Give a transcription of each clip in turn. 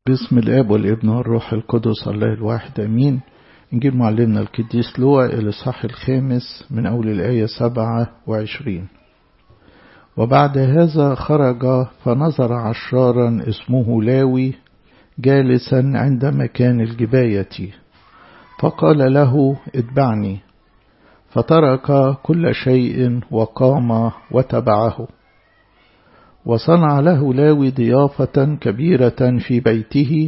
باسم الاب والابن والروح القدس الله الواحد امين نجيب معلمنا القديس لوقا الاصحاح الخامس من اول الايه سبعة وعشرين وبعد هذا خرج فنظر عشارا اسمه لاوي جالسا عند مكان الجباية فقال له اتبعني فترك كل شيء وقام وتبعه وصنع له لاوي ضيافة كبيرة في بيته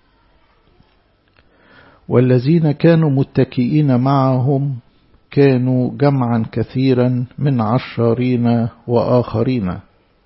والذين كانوا متكئين معهم كانوا جمعا كثيرا من عشارين وآخرين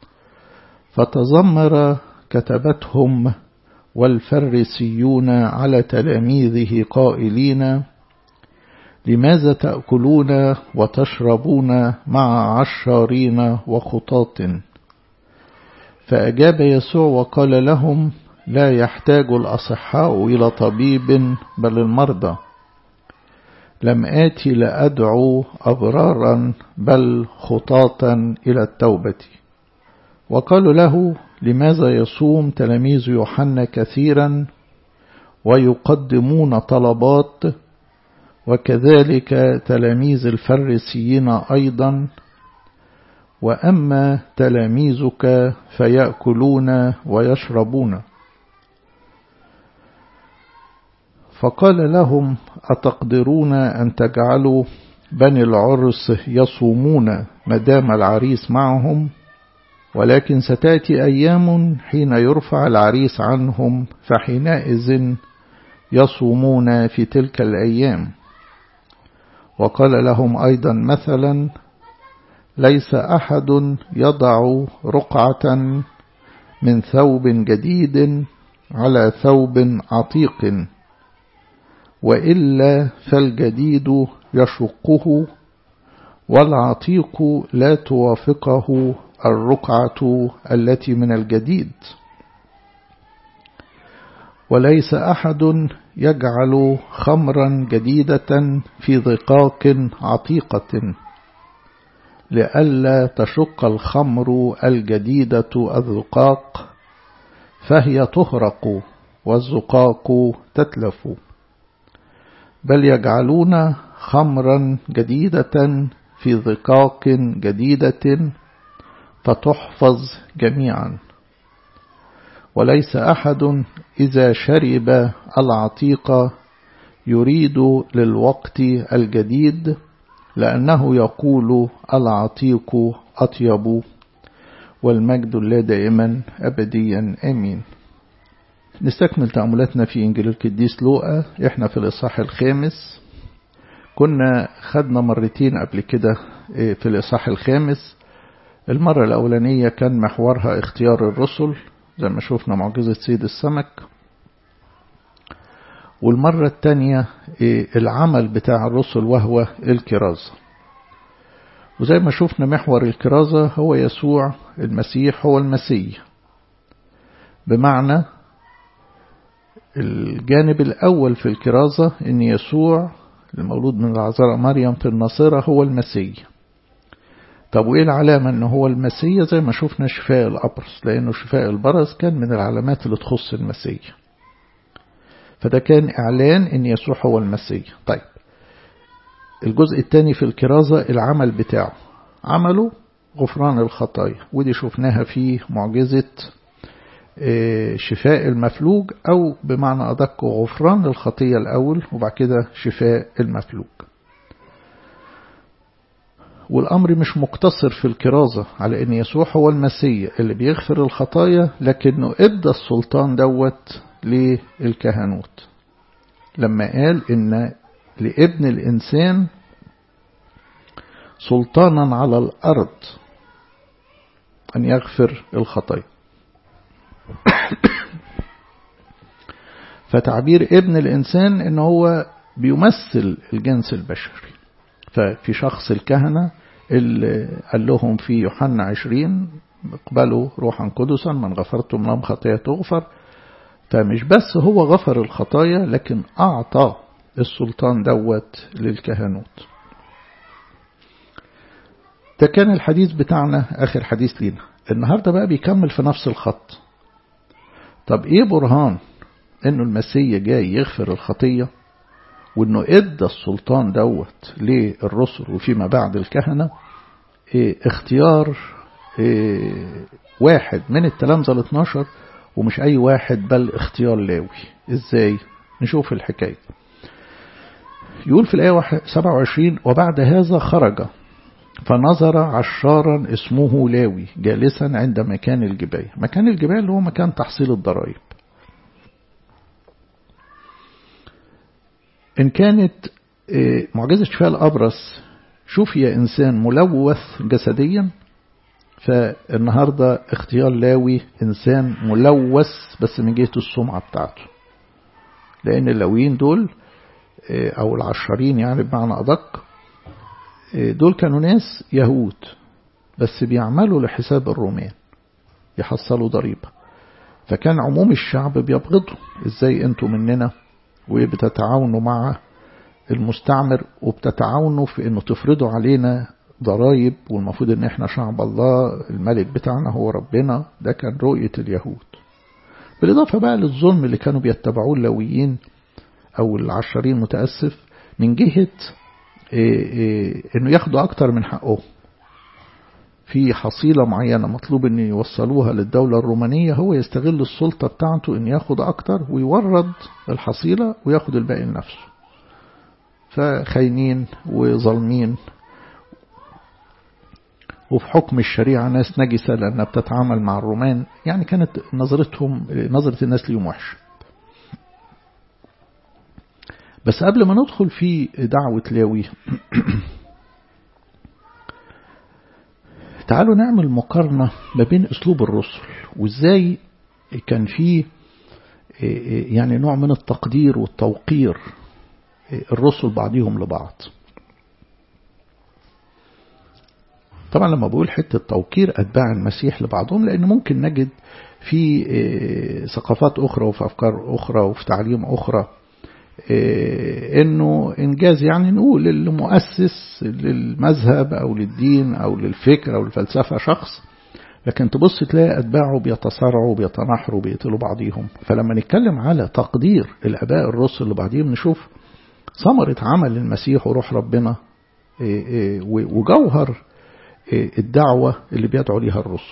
فتذمر كتبتهم والفريسيون على تلاميذه قائلين لماذا تأكلون وتشربون مع عشارين وخطاط فأجاب يسوع وقال لهم لا يحتاج الأصحاء إلى طبيب بل المرضى لم آتي لأدعو أبرارا بل خطاطا إلى التوبة وقالوا له لماذا يصوم تلاميذ يوحنا كثيرا ويقدمون طلبات وكذلك تلاميذ الفريسيين أيضا وأما تلاميذك فيأكلون ويشربون فقال لهم أتقدرون أن تجعلوا بني العرس يصومون مدام العريس معهم ولكن ستأتي أيام حين يرفع العريس عنهم فحينئذ يصومون في تلك الأيام وقال لهم أيضا مثلا ليس أحد يضع رقعة من ثوب جديد على ثوب عتيق وإلا فالجديد يشقه والعتيق لا توافقه الرقعة التي من الجديد وليس أحد يجعل خمرا جديدة في ضقاق عتيقة لئلا تشق الخمر الجديدة الزقاق فهي تهرق والزقاق تتلف بل يجعلون خمرا جديدة في ضقاق جديدة فتحفظ جميعا وليس أحد إذا شرب العتيق يريد للوقت الجديد لأنه يقول العتيق أطيب والمجد لا دائما أبديا آمين نستكمل تأملاتنا في إنجيل القديس لوقا إحنا في الإصحاح الخامس كنا خدنا مرتين قبل كده في الإصحاح الخامس المرة الأولانية كان محورها اختيار الرسل زي ما شوفنا معجزة سيد السمك والمرة التانية العمل بتاع الرسل وهو الكرازة وزي ما شوفنا محور الكرازة هو يسوع المسيح هو المسيح بمعنى الجانب الأول في الكرازة إن يسوع المولود من العذراء مريم في الناصرة هو المسيح طب وإيه العلامة إن هو المسيح زي ما شوفنا شفاء الأبرص لأنه شفاء البرص كان من العلامات اللي تخص المسيح فده كان إعلان إن يسوع هو المسيح طيب الجزء الثاني في الكرازة العمل بتاعه عمله غفران الخطايا ودي شفناها في معجزة شفاء المفلوج أو بمعنى أدق غفران الخطية الأول وبعد كده شفاء المفلوج والأمر مش مقتصر في الكرازة على أن يسوع هو المسيح اللي بيغفر الخطايا لكنه ادى السلطان دوت للكهنوت لما قال إن لابن الإنسان سلطانا على الأرض أن يغفر الخطايا فتعبير ابن الإنسان إن هو بيمثل الجنس البشري ففي شخص الكهنة اللي قال لهم في يوحنا عشرين اقبلوا روحا قدسا من غفرتم لهم خطايا تغفر فمش بس هو غفر الخطايا لكن أعطى السلطان دوت للكهنوت ده كان الحديث بتاعنا آخر حديث لينا النهاردة بقى بيكمل في نفس الخط طب إيه برهان انه المسيح جاي يغفر الخطية وانه ادى السلطان دوت للرسل وفيما بعد الكهنة اه اختيار اه واحد من التلامذة ال 12 ومش اي واحد بل اختيار لاوي ازاي نشوف الحكاية يقول في الآية 27 وبعد هذا خرج فنظر عشارا اسمه لاوي جالسا عند مكان الجباية مكان الجباية اللي هو مكان تحصيل الضرائب إن كانت معجزة شفاء الأبرص شوفي إنسان ملوث جسديا فالنهاردة اختيار لاوي إنسان ملوث بس من جهة السمعة بتاعته لأن اللاويين دول أو العشرين يعني بمعنى أدق دول كانوا ناس يهود بس بيعملوا لحساب الرومان يحصلوا ضريبة فكان عموم الشعب بيبغضهم ازاي انتوا مننا وبتتعاونوا مع المستعمر وبتتعاونوا في انه تفرضوا علينا ضرائب والمفروض ان احنا شعب الله الملك بتاعنا هو ربنا ده كان رؤية اليهود بالإضافة بقى للظلم اللي كانوا بيتبعوه اللويين أو العشرين متأسف من جهة إيه إيه إنه ياخدوا أكتر من حقهم في حصيلة معينة مطلوب إن يوصلوها للدولة الرومانية هو يستغل السلطة بتاعته إن ياخد أكتر ويورد الحصيلة وياخد الباقي لنفسه فخاينين وظالمين وفي حكم الشريعة ناس نجسة لأنها بتتعامل مع الرومان يعني كانت نظرتهم نظرة الناس ليهم وحشة بس قبل ما ندخل في دعوة لاوي تعالوا نعمل مقارنة ما بين أسلوب الرسل وإزاي كان في يعني نوع من التقدير والتوقير الرسل بعضهم لبعض طبعا لما بقول حتة توقير أتباع المسيح لبعضهم لأن ممكن نجد في ثقافات أخرى وفي أفكار أخرى وفي تعليم أخرى انه انجاز يعني نقول المؤسس للمذهب او للدين او للفكر او للفلسفه شخص لكن تبص تلاقي اتباعه بيتصارعوا وبيتناحروا وبيقتلوا بعضيهم فلما نتكلم على تقدير الاباء الرسل لبعضهم نشوف ثمرة عمل المسيح وروح ربنا وجوهر الدعوة اللي بيدعو ليها الرسل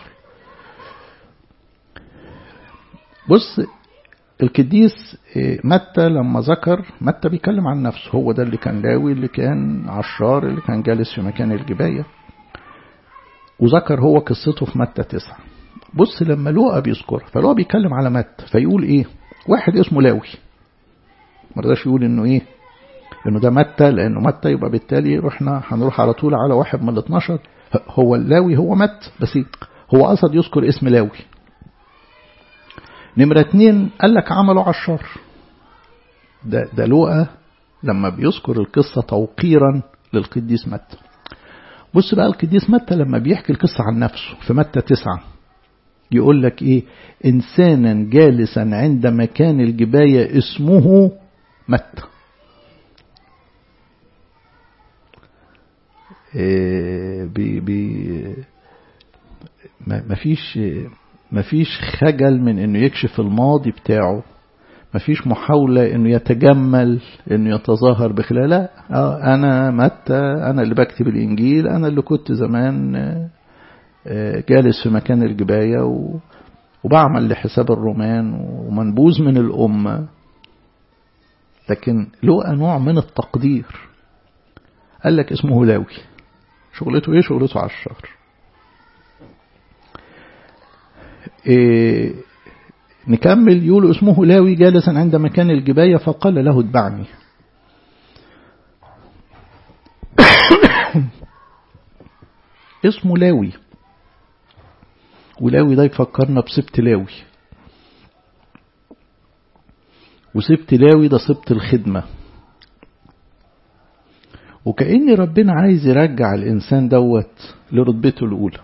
بص القديس متى لما ذكر متى بيتكلم عن نفسه هو ده اللي كان لاوي اللي كان عشار اللي كان جالس في مكان الجباية وذكر هو قصته في متى تسعة بص لما لوقا بيذكر فلوقا بيتكلم على متى فيقول ايه واحد اسمه لاوي ما رضاش يقول انه ايه انه ده متى لانه متى يبقى بالتالي رحنا هنروح على طول على واحد من ال 12 هو اللاوي هو مت بس هو قصد يذكر اسم لاوي نمرة اتنين قال لك عملوا عشار ده, ده لوقا لما بيذكر القصة توقيرا للقديس متى بص بقى القديس متى لما بيحكي القصة عن نفسه في متى تسعة يقول لك ايه انسانا جالسا عند مكان الجباية اسمه متى إيه بي بي ما فيش مفيش خجل من انه يكشف الماضي بتاعه مفيش محاولة انه يتجمل انه يتظاهر بخلال لا آه انا متى انا اللي بكتب الانجيل انا اللي كنت زمان جالس في مكان الجباية وبعمل لحساب الرومان ومنبوذ من الأمة لكن له نوع من التقدير قال لك اسمه لاوي شغلته ايه شغلته على الشهر إيه نكمل يقول اسمه لاوي جالسا عند مكان الجباية فقال له اتبعني اسمه لاوي ولاوي ده يفكرنا بسبت لاوي وسبت لاوي ده سبت الخدمة وكأن ربنا عايز يرجع الإنسان دوت لرتبته الأولى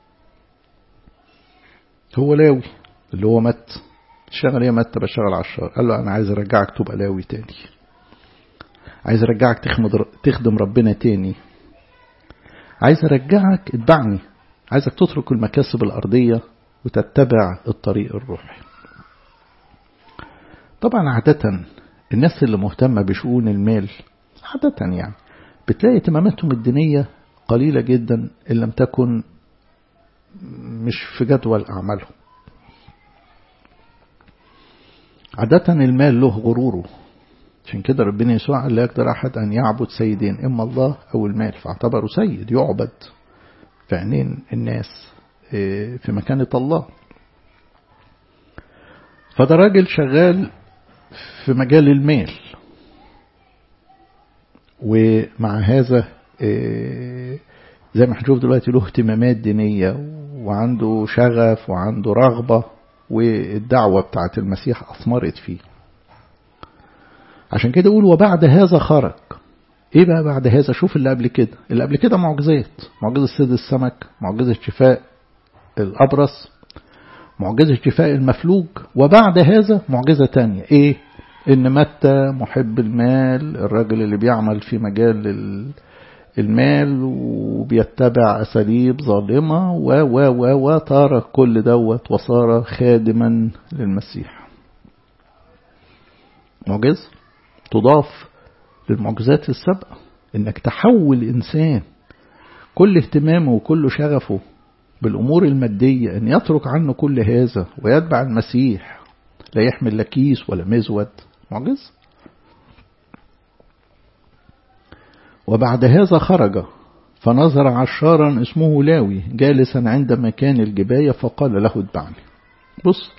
هو لاوي اللي هو مت شغل ايه مت بشتغل عشار قال له انا عايز ارجعك تبقى لاوي تاني عايز ارجعك تخدم ربنا تاني عايز ارجعك اتبعني عايزك تترك المكاسب الارضيه وتتبع الطريق الروحي طبعا عادة الناس اللي مهتمة بشؤون المال عادة يعني بتلاقي اهتماماتهم الدينية قليلة جدا إن لم تكن مش في جدول أعمالهم عادة المال له غروره عشان كده ربنا يسوع قال لا يقدر أحد أن يعبد سيدين إما الله أو المال فاعتبره سيد يعبد في عينين الناس في مكانة الله فده راجل شغال في مجال المال ومع هذا زي ما هنشوف دلوقتي له اهتمامات دينية وعنده شغف وعنده رغبة والدعوة بتاعت المسيح أثمرت فيه عشان كده يقول وبعد هذا خرج ايه بقى بعد هذا شوف اللي قبل كده اللي قبل كده معجزات معجزة سيد السمك معجزة شفاء الأبرص معجزة شفاء المفلوج وبعد هذا معجزة تانية ايه ان متى محب المال الراجل اللي بيعمل في مجال المال وبيتبع أساليب ظالمة و و و و ترك كل دوت وصار خادما للمسيح معجزة تضاف للمعجزات السابقة انك تحول انسان كل اهتمامه وكل شغفه بالامور المادية ان يترك عنه كل هذا ويتبع المسيح لا يحمل لا كيس ولا مزود معجزة وبعد هذا خرج فنظر عشارا اسمه لاوي جالسا عند مكان الجباية فقال له اتبعني بص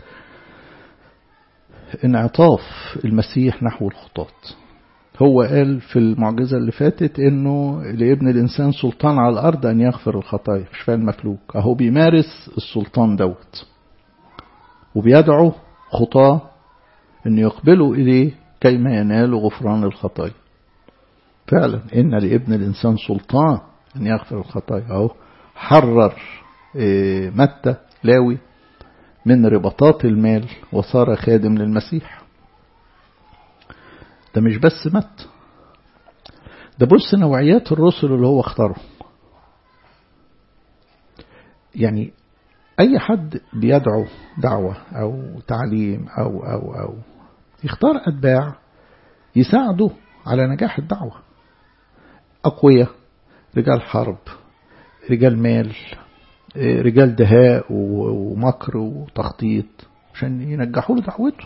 انعطاف المسيح نحو الخطاط هو قال في المعجزة اللي فاتت انه لابن الانسان سلطان على الارض ان يغفر الخطايا شفاء المفلوك اهو بيمارس السلطان دوت وبيدعو خطاه ان يقبلوا اليه كيما ينالوا غفران الخطايا فعلا ان لابن الانسان سلطان ان يغفر الخطايا اهو حرر متى لاوي من رباطات المال وصار خادم للمسيح ده مش بس مت ده بص نوعيات الرسل اللي هو اختارهم يعني أي حد بيدعو دعوة أو تعليم أو أو أو يختار أتباع يساعدوا على نجاح الدعوة أقوياء رجال حرب رجال مال رجال دهاء ومكر وتخطيط عشان ينجحوا له دعوته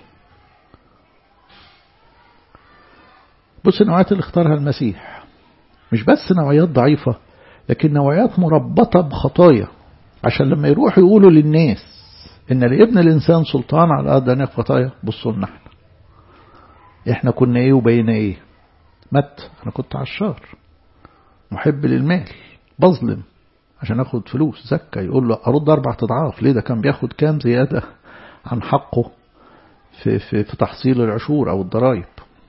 بص النوعيات اللي اختارها المسيح مش بس نوعيات ضعيفة لكن نوعيات مربطة بخطايا عشان لما يروحوا يقولوا للناس ان لابن الانسان سلطان على الارض ان خطايا بصوا لنا احنا احنا كنا ايه وبقينا ايه مت انا كنت عشار محب للمال بظلم عشان اخد فلوس زكا يقول له ارد اربع اضعاف ليه ده كان بياخد كام زيادة عن حقه في, في, في تحصيل العشور او الضرائب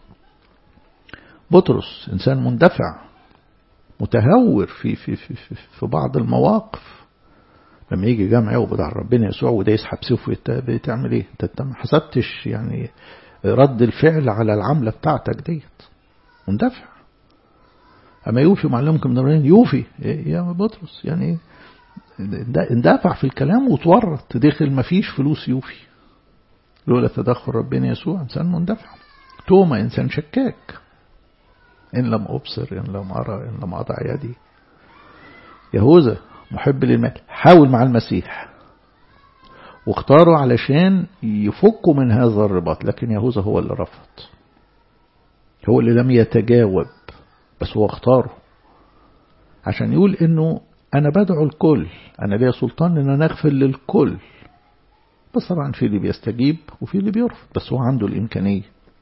بطرس إنسان مندفع متهور في, في, في, في, في بعض المواقف لما يجي جمع يقبض على ربنا يسوع وده يسحب سيفه بتعمل ايه انت ما حسبتش يعني رد الفعل على العملة بتاعتك ديت مندفع أما يوفي معلمكم من الرين يوفي يا بطرس يعني اندفع في الكلام وتورط دخل ما فيش فلوس يوفي لولا تدخل ربنا يسوع إنسان مندفع توما إنسان شكاك إن لم أبصر إن لم أرى إن لم أضع يدي يهوذا محب للمال حاول مع المسيح واختاروا علشان يفكوا من هذا الرباط لكن يهوذا هو اللي رفض هو اللي لم يتجاوب بس هو اختاره عشان يقول انه انا بدعو الكل انا ليا سلطان ان انا اغفر للكل بس طبعا في اللي بيستجيب وفي اللي بيرفض بس هو عنده الامكانيه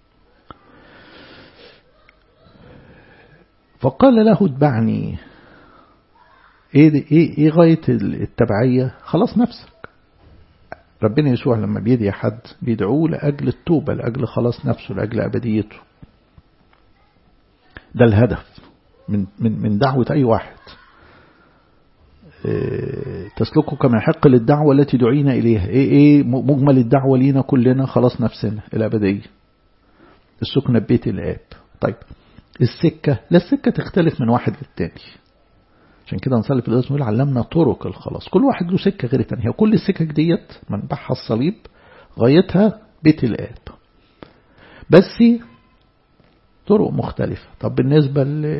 فقال له اتبعني ايه ايه ايه غايه التبعيه خلاص نفسك ربنا يسوع لما بيدعي حد بيدعوه لاجل التوبه لاجل خلاص نفسه لاجل ابديته ده الهدف من من من دعوه اي واحد تسلكه كما يحق للدعوه التي دعينا اليها ايه ايه مجمل الدعوه لينا كلنا خلاص نفسنا الابديه السكنه ببيت الاب طيب السكة لا السكة تختلف من واحد للتاني عشان كده نصلي في القداس نقول علمنا طرق الخلاص كل واحد له سكة غير التانية وكل السكك ديت منبعها الصليب غايتها بيت الآب بس طرق مختلفة طب بالنسبة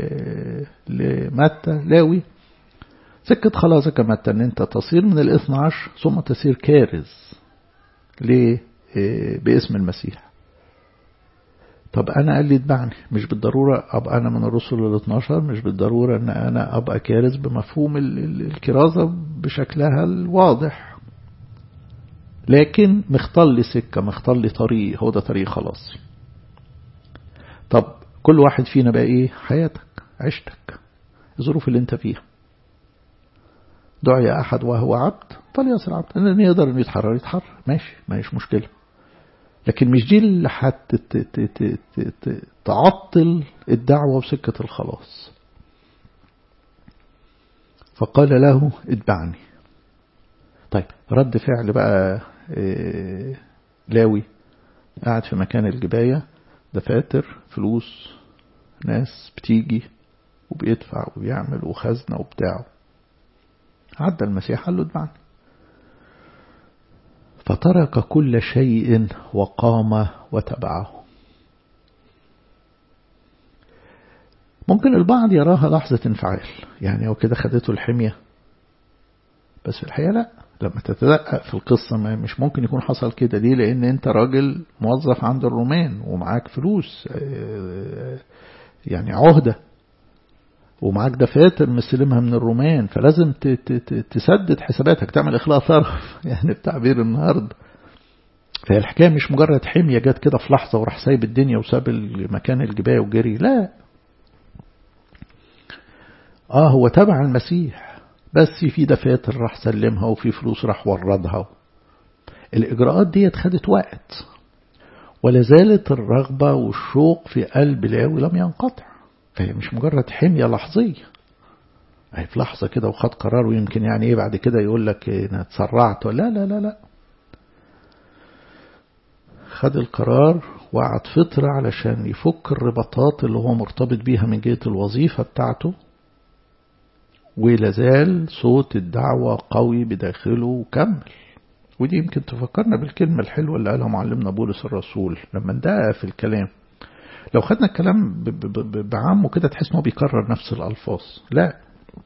لمتى لاوي سكة خلاص كمتى ان انت تصير من الاثنى عشر ثم تصير كارز ليه باسم المسيح طب أنا قال لي اتبعني مش بالضرورة أبقى أنا من الرسل ال 12 مش بالضرورة أن أنا أبقى كارز بمفهوم الكرازة بشكلها الواضح لكن مختار لي سكة مختار لي طريق هو ده طريق خلاص طب كل واحد فينا بقى إيه حياتك عشتك الظروف اللي انت فيها دعي أحد وهو عبد فليصل عبد أن يقدر أن يتحرر يتحرر ماشي ماشي مشكلة لكن مش دي اللي حت تعطل الدعوة وسكة الخلاص فقال له اتبعني طيب رد فعل بقى إيه لاوي قاعد في مكان الجباية دفاتر فلوس ناس بتيجي وبيدفع وبيعمل وخزنة وبتاعه عدى المسيح قال له اتبعني فترك كل شيء وقام وتبعه ممكن البعض يراها لحظة انفعال يعني هو كده خدته الحمية بس في الحقيقة لا لما تتدقق في القصة ما مش ممكن يكون حصل كده ليه لأن أنت راجل موظف عند الرومان ومعاك فلوس يعني عهدة ومعاك دفاتر مستلمها من الرومان فلازم تسدد حساباتك تعمل إخلاء صرف يعني بتعبير النهاردة فهي الحكاية مش مجرد حمية جت كده في لحظة وراح سايب الدنيا وساب المكان الجباية وجري لا آه هو تبع المسيح بس في دفاتر راح سلمها وفي فلوس راح وردها الإجراءات دي خدت وقت ولا زالت الرغبة والشوق في قلب لاوي لم ينقطع فهي مش مجرد حمية لحظية هي في لحظة كده وخد قرار ويمكن يعني ايه بعد كده يقول لك إيه انا اتسرعت لا لا لا لا خد القرار وقعد فترة علشان يفك الرباطات اللي هو مرتبط بيها من جهة الوظيفة بتاعته ولازال صوت الدعوة قوي بداخله وكمل ودي يمكن تفكرنا بالكلمة الحلوة اللي قالها معلمنا بولس الرسول لما اندقى في الكلام لو خدنا الكلام بعامه كده تحس انه بيكرر نفس الألفاظ لا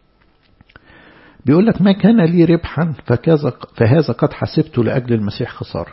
بيقول لك ما كان لي ربحا فكذا فهذا قد حسبته لأجل المسيح خسارة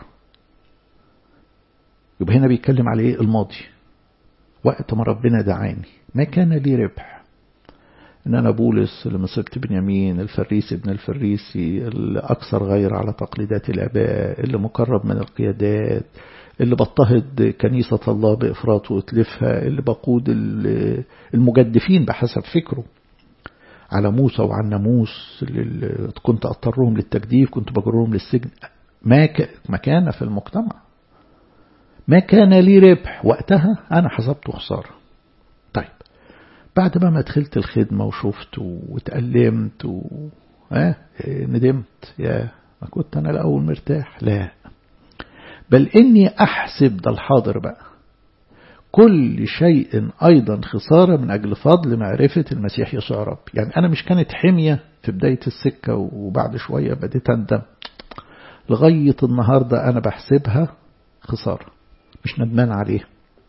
يبقى هنا بيتكلم على ايه الماضي وقت ما ربنا دعاني ما كان لي ربح ان انا بولس اللي مسكت بنيامين الفريسي ابن الفريسي اللي اكثر غير على تقليدات الاباء اللي مقرب من القيادات اللي بضطهد كنيسة الله بإفراط وإتلافها اللي بقود المجدفين بحسب فكره على موسى وعن ناموس اللي كنت أضطرهم للتجديف كنت بجرهم للسجن ما ما كان في المجتمع ما كان لي ربح وقتها أنا حسبته خسارة طيب بعد ما ما دخلت الخدمة وشفت واتألمت و... آه ندمت يا ما كنت أنا الأول مرتاح لا بل إني أحسب ده الحاضر بقى كل شيء أيضا خسارة من أجل فضل معرفة المسيح يسوع رب يعني أنا مش كانت حمية في بداية السكة وبعد شوية بديت أندم لغاية النهاردة أنا بحسبها خسارة مش ندمان عليها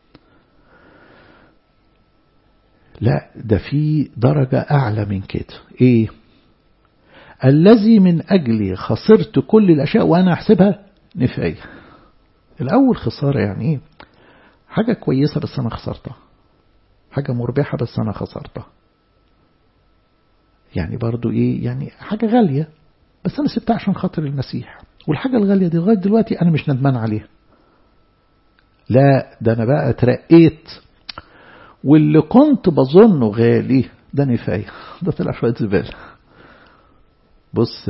لا ده في درجة أعلى من كده إيه الذي من أجلي خسرت كل الأشياء وأنا أحسبها نفاية الأول خسارة يعني إيه حاجة كويسة بس أنا خسرتها حاجة مربحة بس أنا خسرتها يعني برضو إيه يعني حاجة غالية بس أنا سبتها عشان خاطر المسيح والحاجة الغالية دي لغاية دلوقتي أنا مش ندمان عليها لا ده أنا بقى اترقيت واللي كنت بظنه غالي ده نفاية ده طلع شوية زبالة بص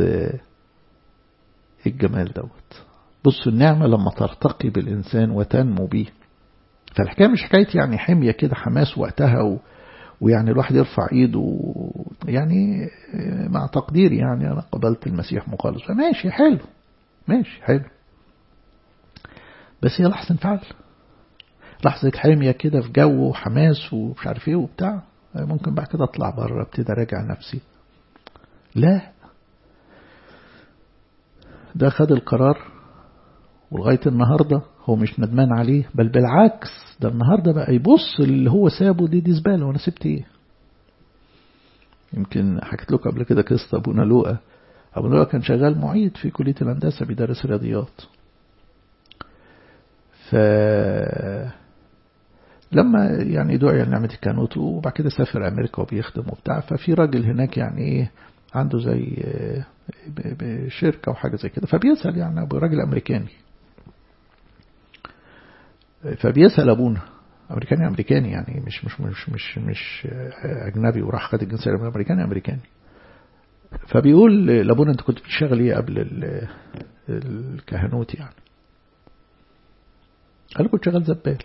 الجمال دوت بص النعمة لما ترتقي بالإنسان وتنمو بيه فالحكاية مش حكاية يعني حمية كده حماس وقتها و... ويعني الواحد يرفع ايده يعني مع تقديري يعني انا قبلت المسيح مخلص فماشي حلو ماشي حلو بس هي لحظة انفعال لحظة حمية كده في جو وحماس ومش عارف ايه وبتاع ممكن بعد كده اطلع بره ابتدي اراجع نفسي لا ده خد القرار ولغاية النهاردة هو مش ندمان عليه بل بالعكس ده النهاردة بقى يبص اللي هو سابه دي دي زبالة وانا سبت ايه يمكن حكيت لكم قبل كده قصة ابونا لوقا ابونا لوقا كان شغال معيد في كلية الهندسة بيدرس رياضيات ف لما يعني دعي لنعمة الكانوت وبعد كده سافر أمريكا وبيخدم وبتاع ففي راجل هناك يعني إيه عنده زي شركة وحاجة زي كده فبيسأل يعني أبو راجل أمريكاني فبيسأل أبونا أمريكاني أمريكاني يعني مش مش مش مش مش أجنبي وراح خد الجنسية الأمريكاني أمريكاني فبيقول لأبونا أنت كنت بتشتغل إيه قبل الكهنوت يعني قال له كنت شغال زبال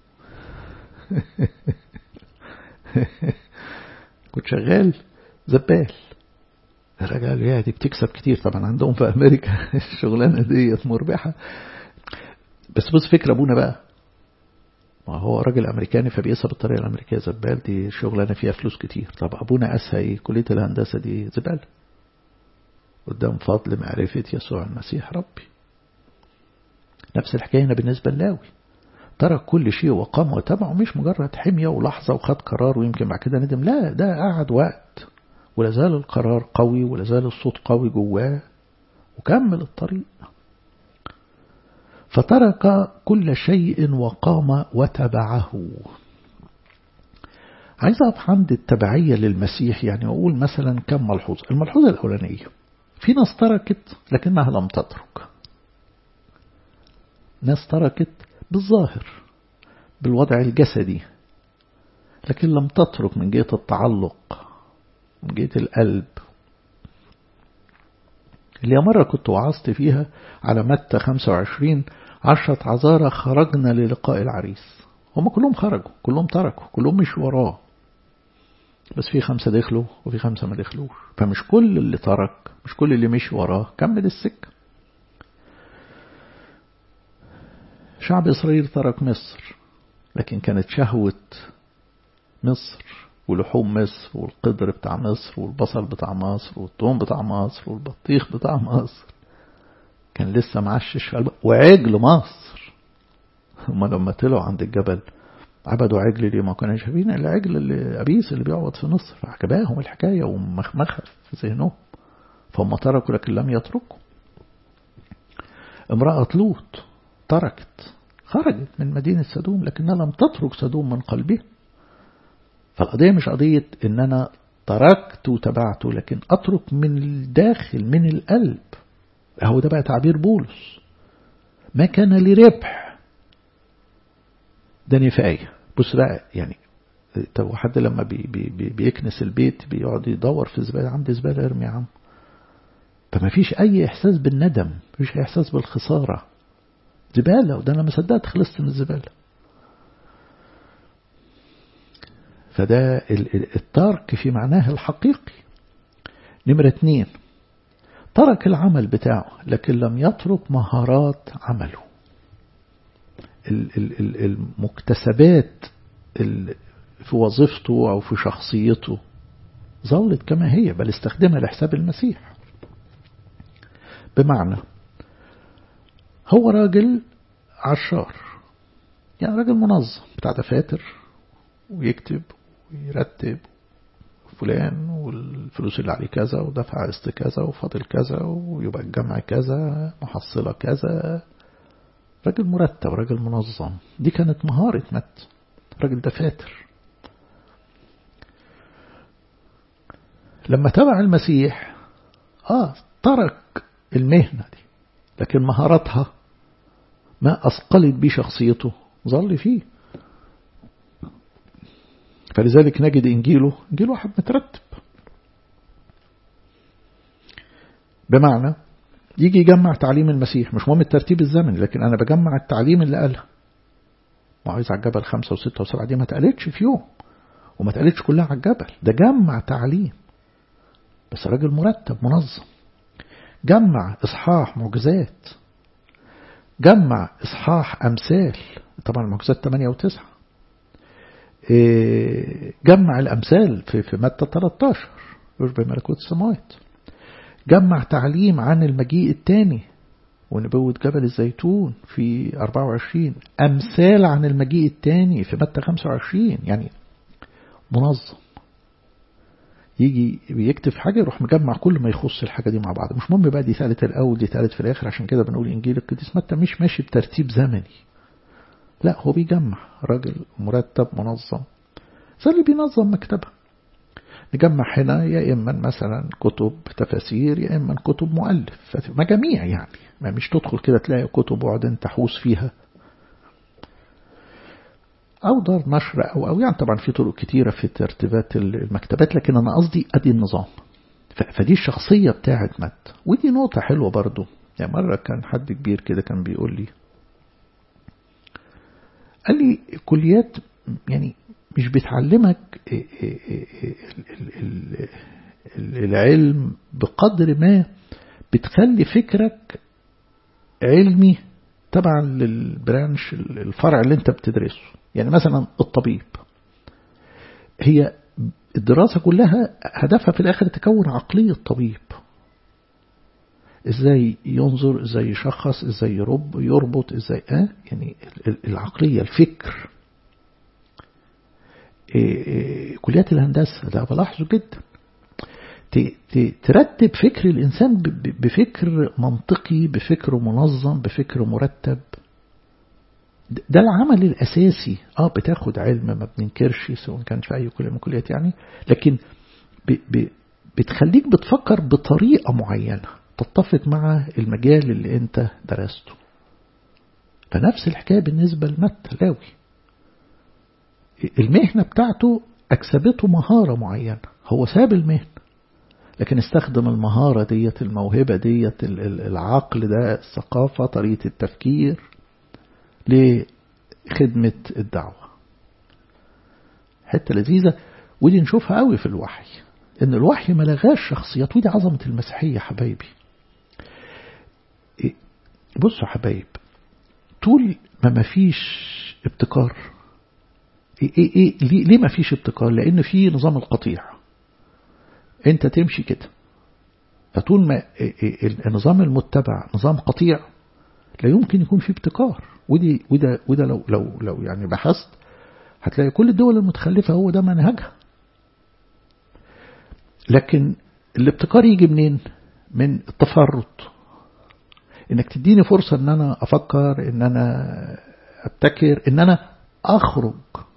كنت شغال زبال الراجل قال يا دي بتكسب كتير طبعا عندهم في امريكا الشغلانه ديت مربحه بس بص فكره ابونا بقى ما هو راجل امريكاني فبيسأل بالطريقه الامريكيه زبال دي شغلانه فيها فلوس كتير طب ابونا قاسها ايه كليه الهندسه دي زباله قدام فضل معرفه يسوع المسيح ربي نفس الحكايه هنا بالنسبه للاوي ترك كل شيء وقام وتبعه مش مجرد حمية ولحظة وخد قرار ويمكن بعد كده ندم لا ده قعد وقت ولا زال القرار قوي ولا زال الصوت قوي جواه وكمل الطريق فترك كل شيء وقام وتبعه عايز أقف عند التبعية للمسيح يعني أقول مثلا كم ملحوظة الملحوظة الأولانية في ناس تركت لكنها لم تترك ناس تركت بالظاهر بالوضع الجسدي لكن لم تترك من جهة التعلق من جهة القلب اللي مرة كنت وعظت فيها على متى 25 عشرة عذارى خرجنا للقاء العريس هم كلهم خرجوا كلهم تركوا كلهم مش وراه بس في خمسة دخلوا وفي خمسة ما دخلوش فمش كل اللي ترك مش كل اللي مشي وراه كمل السكة شعب إسرائيل ترك مصر لكن كانت شهوة مصر ولحوم مصر والقدر بتاع مصر والبصل بتاع مصر والثوم بتاع مصر والبطيخ بتاع مصر كان لسه معشش في قلبه وعجل مصر هما لما طلعوا عند الجبل عبدوا عجل ليه ما كانوا شايفين العجل اللي أبيس اللي بيقعد في مصر فعجباهم الحكاية ومخمخة في ذهنهم فهم تركوا لكن لم يتركوا امرأة لوط تركت خرجت من مدينة سدوم لكنها لم تترك سدوم من قلبها فالقضية مش قضية ان انا تركت وتبعته لكن اترك من الداخل من القلب هو ده بقى تعبير بولس ما كان لربح ده نفاية بص بقى يعني طب حد لما بي بي بي بيكنس البيت بيقعد يدور في الزبالة عندي زبالة ارمي يا عم فما فيش اي احساس بالندم مفيش اي احساس بالخسارة زبالة وده انا ما صدقت خلصت من الزبالة فده الترك في معناه الحقيقي نمرة اتنين ترك العمل بتاعه لكن لم يترك مهارات عمله المكتسبات في وظيفته أو في شخصيته ظلت كما هي بل استخدمها لحساب المسيح بمعنى هو راجل عشار يعني راجل منظم بتاع دفاتر ويكتب ويرتب فلان والفلوس اللي عليه كذا ودفع قسط كذا وفاضل كذا ويبقى الجمع كذا محصلة كذا راجل مرتب راجل منظم دي كانت مهارة مت راجل دفاتر لما تبع المسيح آه ترك المهنة دي لكن مهارتها ما أثقلت بيه شخصيته ظل فيه فلذلك نجد إنجيله إنجيل واحد مترتب بمعنى يجي يجمع تعليم المسيح مش مهم الترتيب الزمني لكن أنا بجمع التعليم اللي قالها وعايز على الجبل خمسة وستة وسبعة دي ما تقالتش في يوم وما تقالتش كلها على الجبل ده جمع تعليم بس راجل مرتب منظم جمع إصحاح معجزات جمع إصحاح أمثال طبعا المعجزات 8 و9 جمع الأمثال في في متى 13 يشبه ملكوت السماوات جمع تعليم عن المجيء الثاني ونبوة جبل الزيتون في 24 أمثال عن المجيء الثاني في متى 25 يعني منظم يجي بيكتب حاجة يروح مجمع كل ما يخص الحاجة دي مع بعض مش مهم بقى دي ثالث الأول دي ثالث في الآخر عشان كده بنقول إنجيل القديس متى مش ماشي بترتيب زمني لا هو بيجمع راجل مرتب منظم زي اللي بينظم مكتبه نجمع هنا يا إما مثلا كتب تفاسير يا إما كتب مؤلف مجاميع يعني ما مش تدخل كده تلاقي كتب وقعد تحوس فيها أو دار نشر أو أو يعني طبعا في طرق كتيرة في ترتيبات المكتبات لكن أنا قصدي أدي النظام فدي الشخصية بتاعت مت ودي نقطة حلوة برضو يعني مرة كان حد كبير كده كان بيقول لي قال لي كليات يعني مش بتعلمك العلم بقدر ما بتخلي فكرك علمي تبعا للبرانش الفرع اللي انت بتدرسه يعني مثلا الطبيب هي الدراسة كلها هدفها في الآخر تكون عقلية طبيب ازاي ينظر ازاي يشخص ازاي يرب يربط ازاي اه يعني العقلية الفكر إيه إيه كليات الهندسة ده بلاحظه جدا ترتب فكر الإنسان بفكر منطقي بفكر منظم بفكر مرتب ده العمل الأساسي اه بتاخد علم ما بننكرش سواء كان في أي كلية من كليات يعني لكن ب ب بتخليك بتفكر بطريقة معينة تتفق مع المجال اللي انت درسته فنفس الحكاية بالنسبة لمت لاوي المهنة بتاعته أكسبته مهارة معينة هو ساب المهنة لكن استخدم المهارة ديت الموهبة ديت العقل ده الثقافة طريقة التفكير لخدمة الدعوة حتة لذيذة ودي نشوفها قوي في الوحي ان الوحي ما لغاش شخصيات ودي عظمة المسيحية حبايبي بصوا حبايب طول ما ما فيش ابتكار إيه إيه إيه ليه, ليه ما فيش ابتكار لان في نظام القطيع انت تمشي كده فطول ما النظام المتبع نظام قطيع لا يمكن يكون فيه ابتكار ودي وده وده لو لو لو يعني بحثت هتلاقي كل الدول المتخلفه هو ده منهجها لكن الابتكار يجي منين من التفرط انك تديني فرصة ان انا افكر ان انا ابتكر ان انا اخرج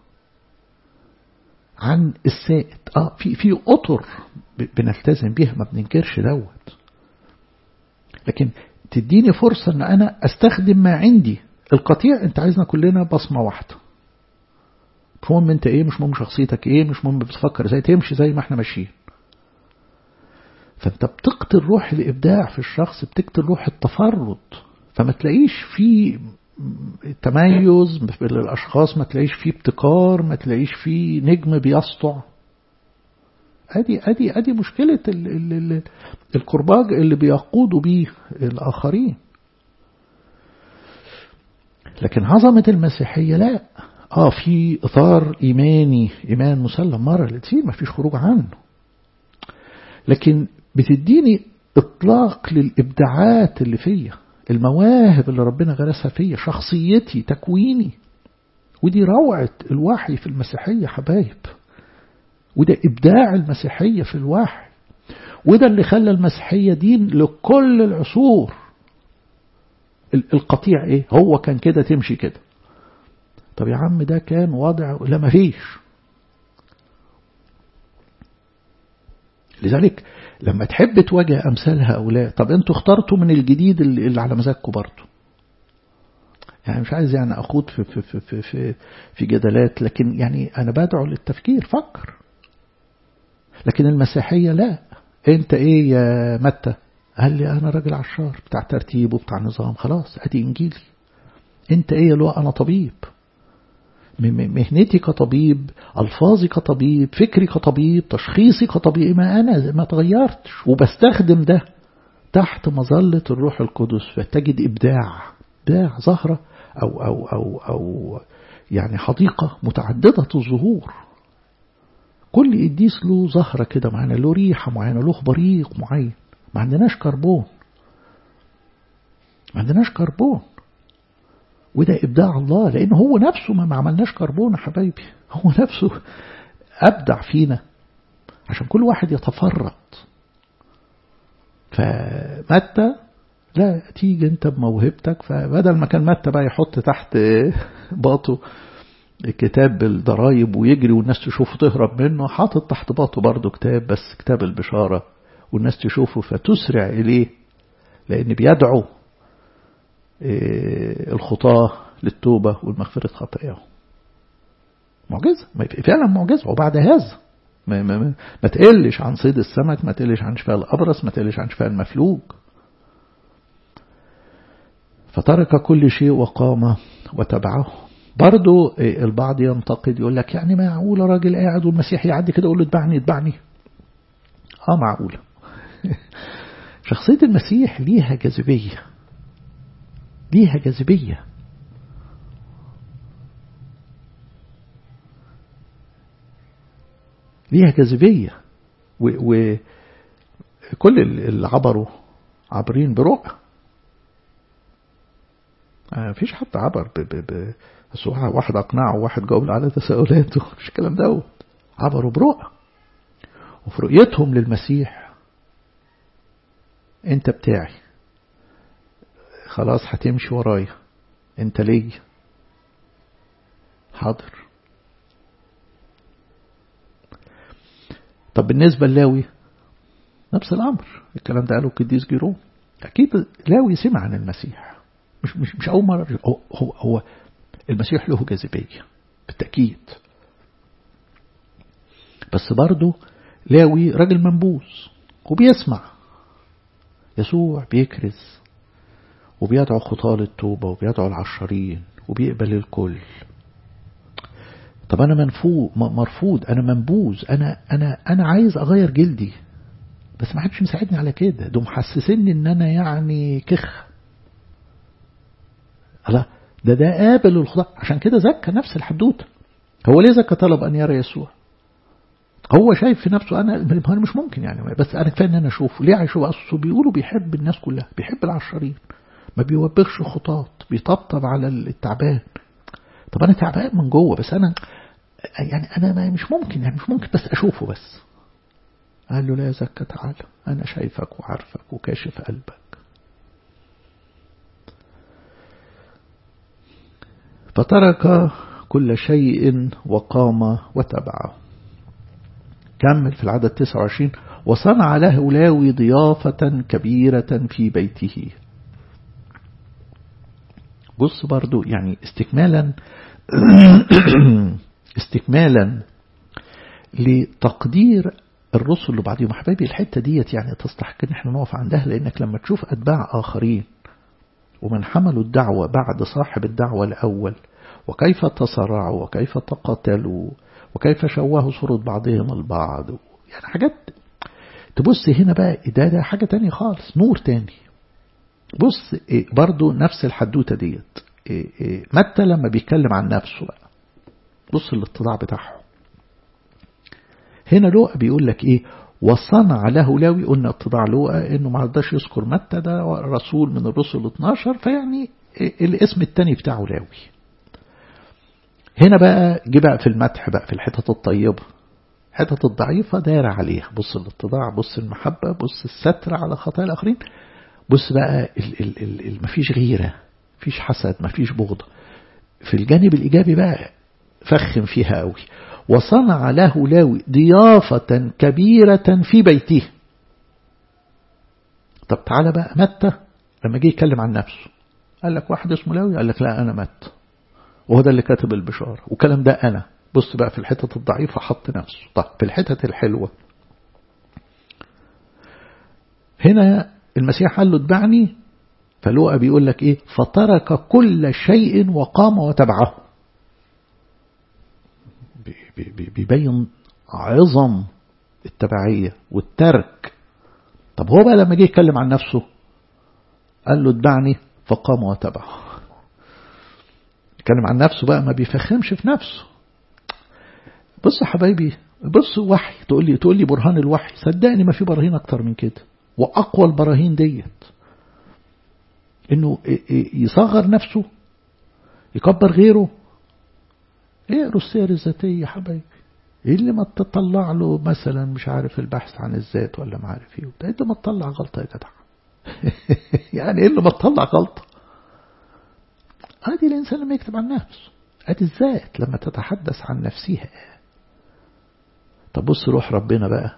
عن السائد اه في في اطر بنلتزم بيها ما بننكرش دوت لكن تديني فرصة ان انا استخدم ما عندي القطيع انت عايزنا كلنا بصمة واحدة مش مهم انت ايه مش مهم شخصيتك ايه مش مهم بتفكر ازاي تمشي زي ما احنا ماشيين فانت بتقتل روح الابداع في الشخص بتقتل روح التفرد فما تلاقيش في تميز بين الاشخاص ما تلاقيش فيه ابتكار ما تلاقيش فيه نجم بيسطع ادي ادي ادي مشكله ال ال ال الكرباج اللي بيقودوا بيه الاخرين لكن عظمه المسيحيه لا اه في اطار ايماني ايمان مسلم مره للتين ما فيش خروج عنه لكن بتديني اطلاق للابداعات اللي فيا المواهب اللي ربنا غرسها فيا شخصيتي تكويني ودي روعة الوحي في المسيحية حبايب وده إبداع المسيحية في الوحي وده اللي خلى المسيحية دين لكل العصور القطيع ايه هو كان كده تمشي كده طب يا عم ده كان وضع لا مفيش لذلك لما تحب تواجه أمثال هؤلاء طب أنتوا اخترتوا من الجديد اللي على مزاجكم برضه يعني مش عايز يعني أخوض في, في, في, في, في, في جدالات لكن يعني أنا بدعو للتفكير فكر لكن المسيحية لا أنت إيه يا متى قال لي أنا راجل عشار بتاع ترتيب وبتاع نظام خلاص أدي إنجيلي أنت إيه لو أنا طبيب مهنتي كطبيب ألفاظي كطبيب فكري كطبيب تشخيصي كطبيب ما أنا ما تغيرتش وبستخدم ده تحت مظلة الروح القدس فتجد إبداع إبداع ظاهرة أو, أو, أو, أو يعني حديقة متعددة الظهور كل قديس له زهرة كده معانا له ريحة معينة له بريق معين ما عندناش كربون ما عندناش كربون وده إبداع الله لأن هو نفسه ما عملناش كربون يا حبايبي هو نفسه أبدع فينا عشان كل واحد يتفرط فمتى لا تيجي انت بموهبتك فبدل ما كان متى بقى يحط تحت باطه كتاب الضرايب ويجري والناس تشوفه تهرب منه حاطط تحت باطه برضه كتاب بس كتاب البشارة والناس تشوفه فتسرع إليه لأن بيدعو الخطاة للتوبة والمغفرة خطاياهم معجزة فعلا معجزة وبعد هذا ما, ما, ما, ما تقلش عن صيد السمك ما تقلش عن شفاء الأبرص ما تقلش عن شفاء المفلوج فترك كل شيء وقام وتبعه برضو البعض ينتقد يقول لك يعني معقول راجل قاعد والمسيح يعدي كده يقول له اتبعني اتبعني اه معقولة شخصية المسيح ليها جاذبية ليها جاذبية ليها جاذبية وكل اللي عبروا عابرين برؤى ما فيش حد عبر ب ب ب بس واحد أقنعه وواحد جاوب على تساؤلاته مش الكلام دوت عبروا برؤى وفي رؤيتهم للمسيح انت بتاعي خلاص هتمشي ورايا انت ليا حاضر طب بالنسبة للاوي نفس الأمر الكلام ده قاله القديس جيروم أكيد لاوي سمع عن المسيح مش مش مش أول مرة هو هو, هو المسيح له جاذبية بالتأكيد بس برضه لاوي راجل منبوذ وبيسمع يسوع بيكرز وبيدعو خطاة للتوبة وبيدعو العشرين وبيقبل الكل طب أنا منفوض مرفوض أنا منبوذ أنا أنا أنا عايز أغير جلدي بس ما حدش مساعدني على كده دول محسسني إن أنا يعني كخ لا ده ده قابل الخطاة عشان كده زكى نفس الحدوته هو ليه زكى طلب أن يرى يسوع هو شايف في نفسه أنا أنا مش ممكن يعني بس أنا كفاية إن أنا أشوفه ليه هيشوف أصله بيقولوا بيحب الناس كلها بيحب العشرين ما بيوبخش خطاط بيطبطب على التعبان طب أنا تعبان من جوه بس أنا يعني أنا ما مش ممكن يعني مش ممكن بس أشوفه بس قال له لا يا زكا تعالى أنا شايفك وعارفك وكاشف قلبك فترك كل شيء وقام وتبعه كمل في العدد 29 وصنع له لاوي ضيافة كبيرة في بيته بص برضو يعني استكمالا استكمالا لتقدير الرسل اللي بعديهم حبايبي الحتة ديت يعني تستحق ان احنا نقف عندها لانك لما تشوف اتباع اخرين ومن حملوا الدعوة بعد صاحب الدعوة الاول وكيف تصارعوا وكيف تقاتلوا وكيف شوهوا صورة بعضهم البعض يعني حاجات تبص هنا بقى ده ده حاجة تانية خالص نور تاني بص إيه برضو نفس الحدوتة ديت إيه إيه متى لما بيتكلم عن نفسه بقى بص الاتضاع بتاعه هنا لوقا بيقول لك ايه وصنع له لاوي قلنا اتضاع لوقا انه ما رضاش يذكر متى ده رسول من الرسل 12 فيعني الاسم التاني بتاعه لاوي هنا بقى جه بقى في المدح بقى في الحتت الطيبة الحتت الضعيفة داير عليها بص الاتضاع بص المحبة بص الستر على خطايا الآخرين بص بقى ال ال ال ال مفيش غيرة مفيش حسد مفيش بغض في الجانب الإيجابي بقى فخم فيها قوي وصنع له لاوي ضيافة كبيرة في بيته طب تعالى بقى متى لما جه يتكلم عن نفسه قال لك واحد اسمه لاوي قال لك لا أنا مت وهو ده اللي كاتب البشارة والكلام ده أنا بص بقى في الحتة الضعيفة حط نفسه طب في الحتة الحلوة هنا المسيح قال له اتبعني فلوقا بيقول لك ايه فترك كل شيء وقام وتبعه بيبين عظم التبعية والترك طب هو بقى لما جه يتكلم عن نفسه قال له اتبعني فقام وتبعه يتكلم عن نفسه بقى ما بيفخمش في نفسه بص يا حبايبي بص وحي تقول لي تقول لي برهان الوحي صدقني ما في براهين اكتر من كده واقوى البراهين ديت انه يصغر نفسه يكبر غيره اقروا السير الذاتية يا حبايبي ايه اللي ما تطلع له مثلا مش عارف البحث عن الذات ولا ما عارف ايه ايه اللي ما تطلع غلطة يا جدع يعني ايه اللي ما تطلع غلطة ادي الانسان لما يكتب عن نفسه ادي الذات لما تتحدث عن نفسها طب بص روح ربنا بقى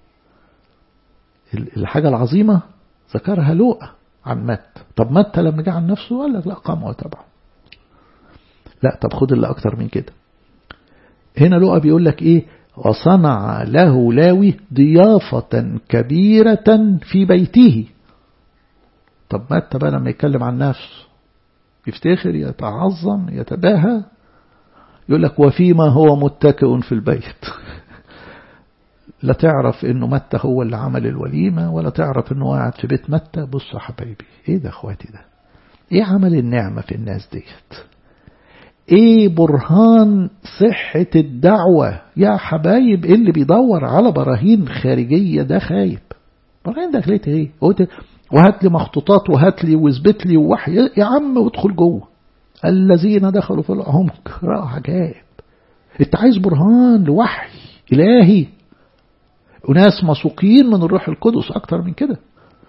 الحاجة العظيمة ذكرها لوقا عن مت طب مت لما جه عن نفسه قال لك لا قام وتبعه لا طب خد اللي أكتر من كده هنا لوقا بيقول لك إيه وصنع له لاوي ضيافة كبيرة في بيته طب متى بقى لما يتكلم عن نفسه يفتخر يتعظم يتباهى يقول لك وفيما هو متكئ في البيت لا تعرف انه متى هو اللي عمل الوليمة ولا تعرف انه قاعد في بيت متى بص يا حبايبي ايه ده اخواتي ده ايه عمل النعمة في الناس ديت ايه برهان صحة الدعوة يا حبايب ايه اللي بيدور على براهين خارجية ده خايب براهين داخلية ايه وهات لي مخطوطات وهات لي واثبت لي ووحي يا عم وادخل جوه الذين دخلوا في العمق رأوا عجائب انت عايز برهان لوحي الهي وناس مسوقين من الروح القدس اكتر من كده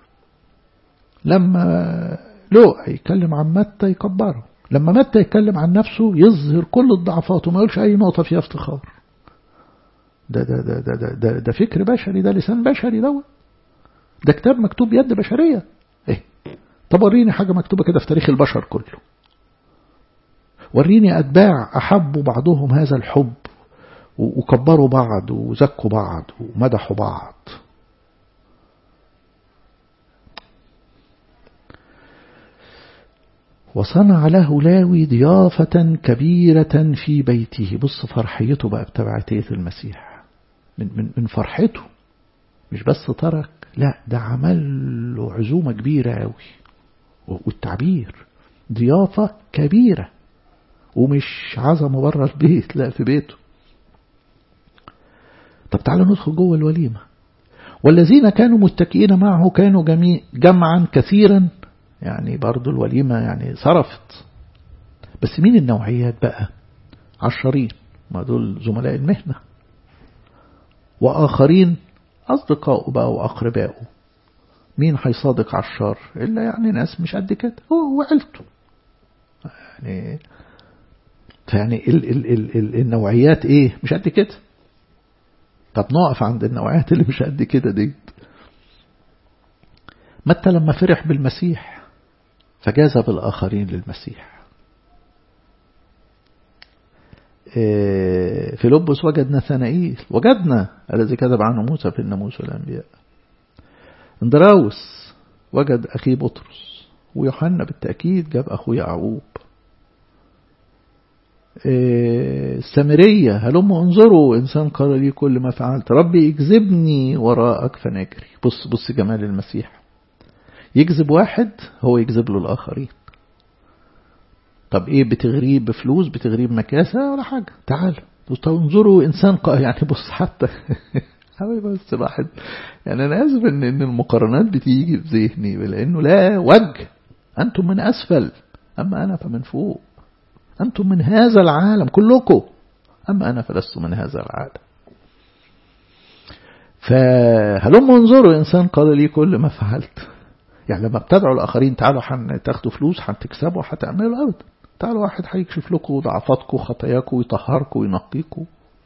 لما لوقا يتكلم عن متى يكبره لما متى يتكلم عن نفسه يظهر كل الضعفات وما يقولش أي نقطة فيها افتخار ده ده ده ده ده, ده, ده فكر بشري ده لسان بشري دوت ده كتاب مكتوب يد بشرية ايه طب وريني حاجة مكتوبة كده في تاريخ البشر كله وريني أتباع أحبوا بعضهم هذا الحب وكبروا بعض وزكوا بعض ومدحوا بعض وصنع له لاوي ضيافة كبيرة في بيته بص فرحيته بقى بتبعتية المسيح من, من, من فرحته مش بس ترك لا ده عمل له عزومة كبيرة قوي والتعبير ضيافة كبيرة ومش عزمه بره البيت لا في بيته طب تعالوا ندخل جوه الوليمة والذين كانوا متكئين معه كانوا جميع جمعا كثيرا يعني برضو الوليمة يعني صرفت بس مين النوعيات بقى عشرين ما دول زملاء المهنة وآخرين أصدقائه بقى وأقربائه مين هيصادق عشار إلا يعني ناس مش قد كده هو وعيلته يعني فيعني ال ال ال ال النوعيات ايه مش قد كده طب نقف عند النوعيات اللي مش قد كده دي متى لما فرح بالمسيح فجاذب الآخرين للمسيح فيلبس وجد نثنائيل وجدنا الذي كذب عنه موسى في الناموس والأنبياء اندراوس وجد أخي بطرس ويوحنا بالتأكيد جاب أخوه يعقوب السامرية هلم انظروا إنسان قال لي كل ما فعلت ربي اجذبني وراءك فنجري بص بص جمال المسيح يجذب واحد هو يجذب له الآخرين طب ايه بتغريه بفلوس بتغريه بمكاسة ولا حاجة تعال انظروا إنسان قال يعني بص حتى حبيبي بس واحد يعني أنا آسف إن, إن المقارنات بتيجي في ذهني لأنه لا وجه أنتم من أسفل أما أنا فمن فوق أنتم من هذا العالم كلكم أما أنا فلست من هذا العالم فهلم انظروا إنسان قال لي كل ما فعلت يعني لما بتدعوا الآخرين تعالوا تاخدوا فلوس هتكسبوا هتعملوا أبدا تعالوا واحد هيكشف لكم ضعفاتكم خطاياكم ويطهركم وينقيكم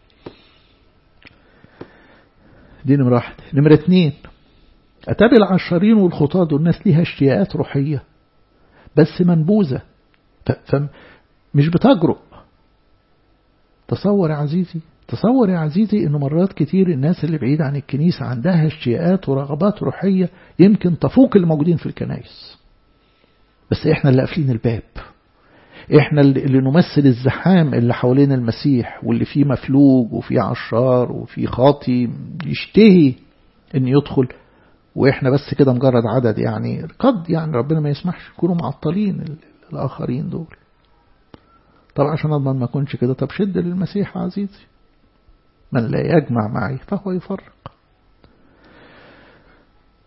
دي نمرة واحد نمرة اتنين أتابع العشرين والخطاة دول الناس ليها اشتياقات روحية بس منبوذة مش بتجرؤ تصور يا عزيزي تصور يا عزيزي انه مرات كتير الناس اللي بعيد عن الكنيسة عندها اشتياقات ورغبات روحية يمكن تفوق الموجودين في الكنائس بس احنا اللي قافلين الباب احنا اللي نمثل الزحام اللي حوالين المسيح واللي فيه مفلوج وفيه عشار وفيه خاطي يشتهي ان يدخل واحنا بس كده مجرد عدد يعني قد يعني ربنا ما يسمحش يكونوا معطلين الاخرين دول طب عشان اضمن ما اكونش كده طب شد للمسيح عزيزي من لا يجمع معي فهو يفرق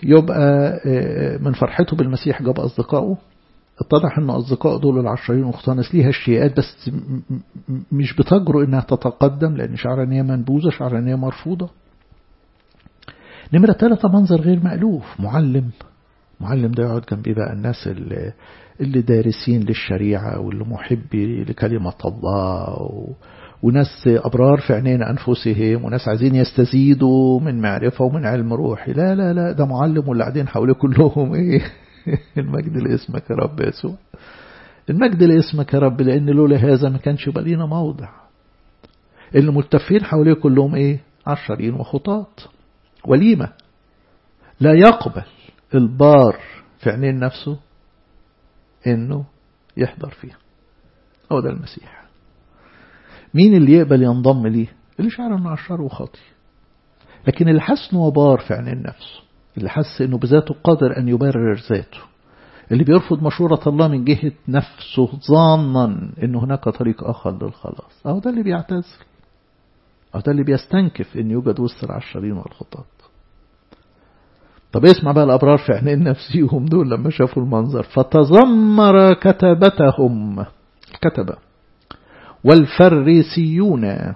يبقى من فرحته بالمسيح جاب أصدقائه اتضح أن أصدقاء دول العشرين وخطانس ليها اشتياقات بس مش بتجرؤ أنها تتقدم لأن شعر أن هي منبوذة شعر أن هي مرفوضة نمرة ثلاثة منظر غير مألوف معلم معلم ده يقعد جنبي بقى الناس اللي, اللي دارسين للشريعة واللي محبي لكلمة الله و... وناس أبرار في عينين أنفسهم وناس عايزين يستزيدوا من معرفة ومن علم روحي لا لا لا ده معلم واللي قاعدين حواليه كلهم إيه المجد لاسمك يا رب يسوع المجد لاسمك يا رب لأن لولا هذا ما كانش يبقى لينا موضع اللي ملتفين حواليه كلهم إيه عشرين وخطاط وليمة لا يقبل البار في عينين نفسه إنه يحضر فيها هو ده المسيح مين اللي يقبل ينضم ليه اللي شعر انه عشار وخاطي لكن اللي حس انه بار في عينين نفسه اللي حس انه بذاته قادر ان يبرر ذاته اللي بيرفض مشورة الله من جهة نفسه ظانا ان هناك طريق اخر للخلاص اهو ده اللي بيعتزل اهو ده اللي بيستنكف ان يوجد وسط العشرين والخطاط طب اسمع بقى الابرار في عينين نفسيهم دول لما شافوا المنظر فتذمر كتبتهم الكتبه والفريسيون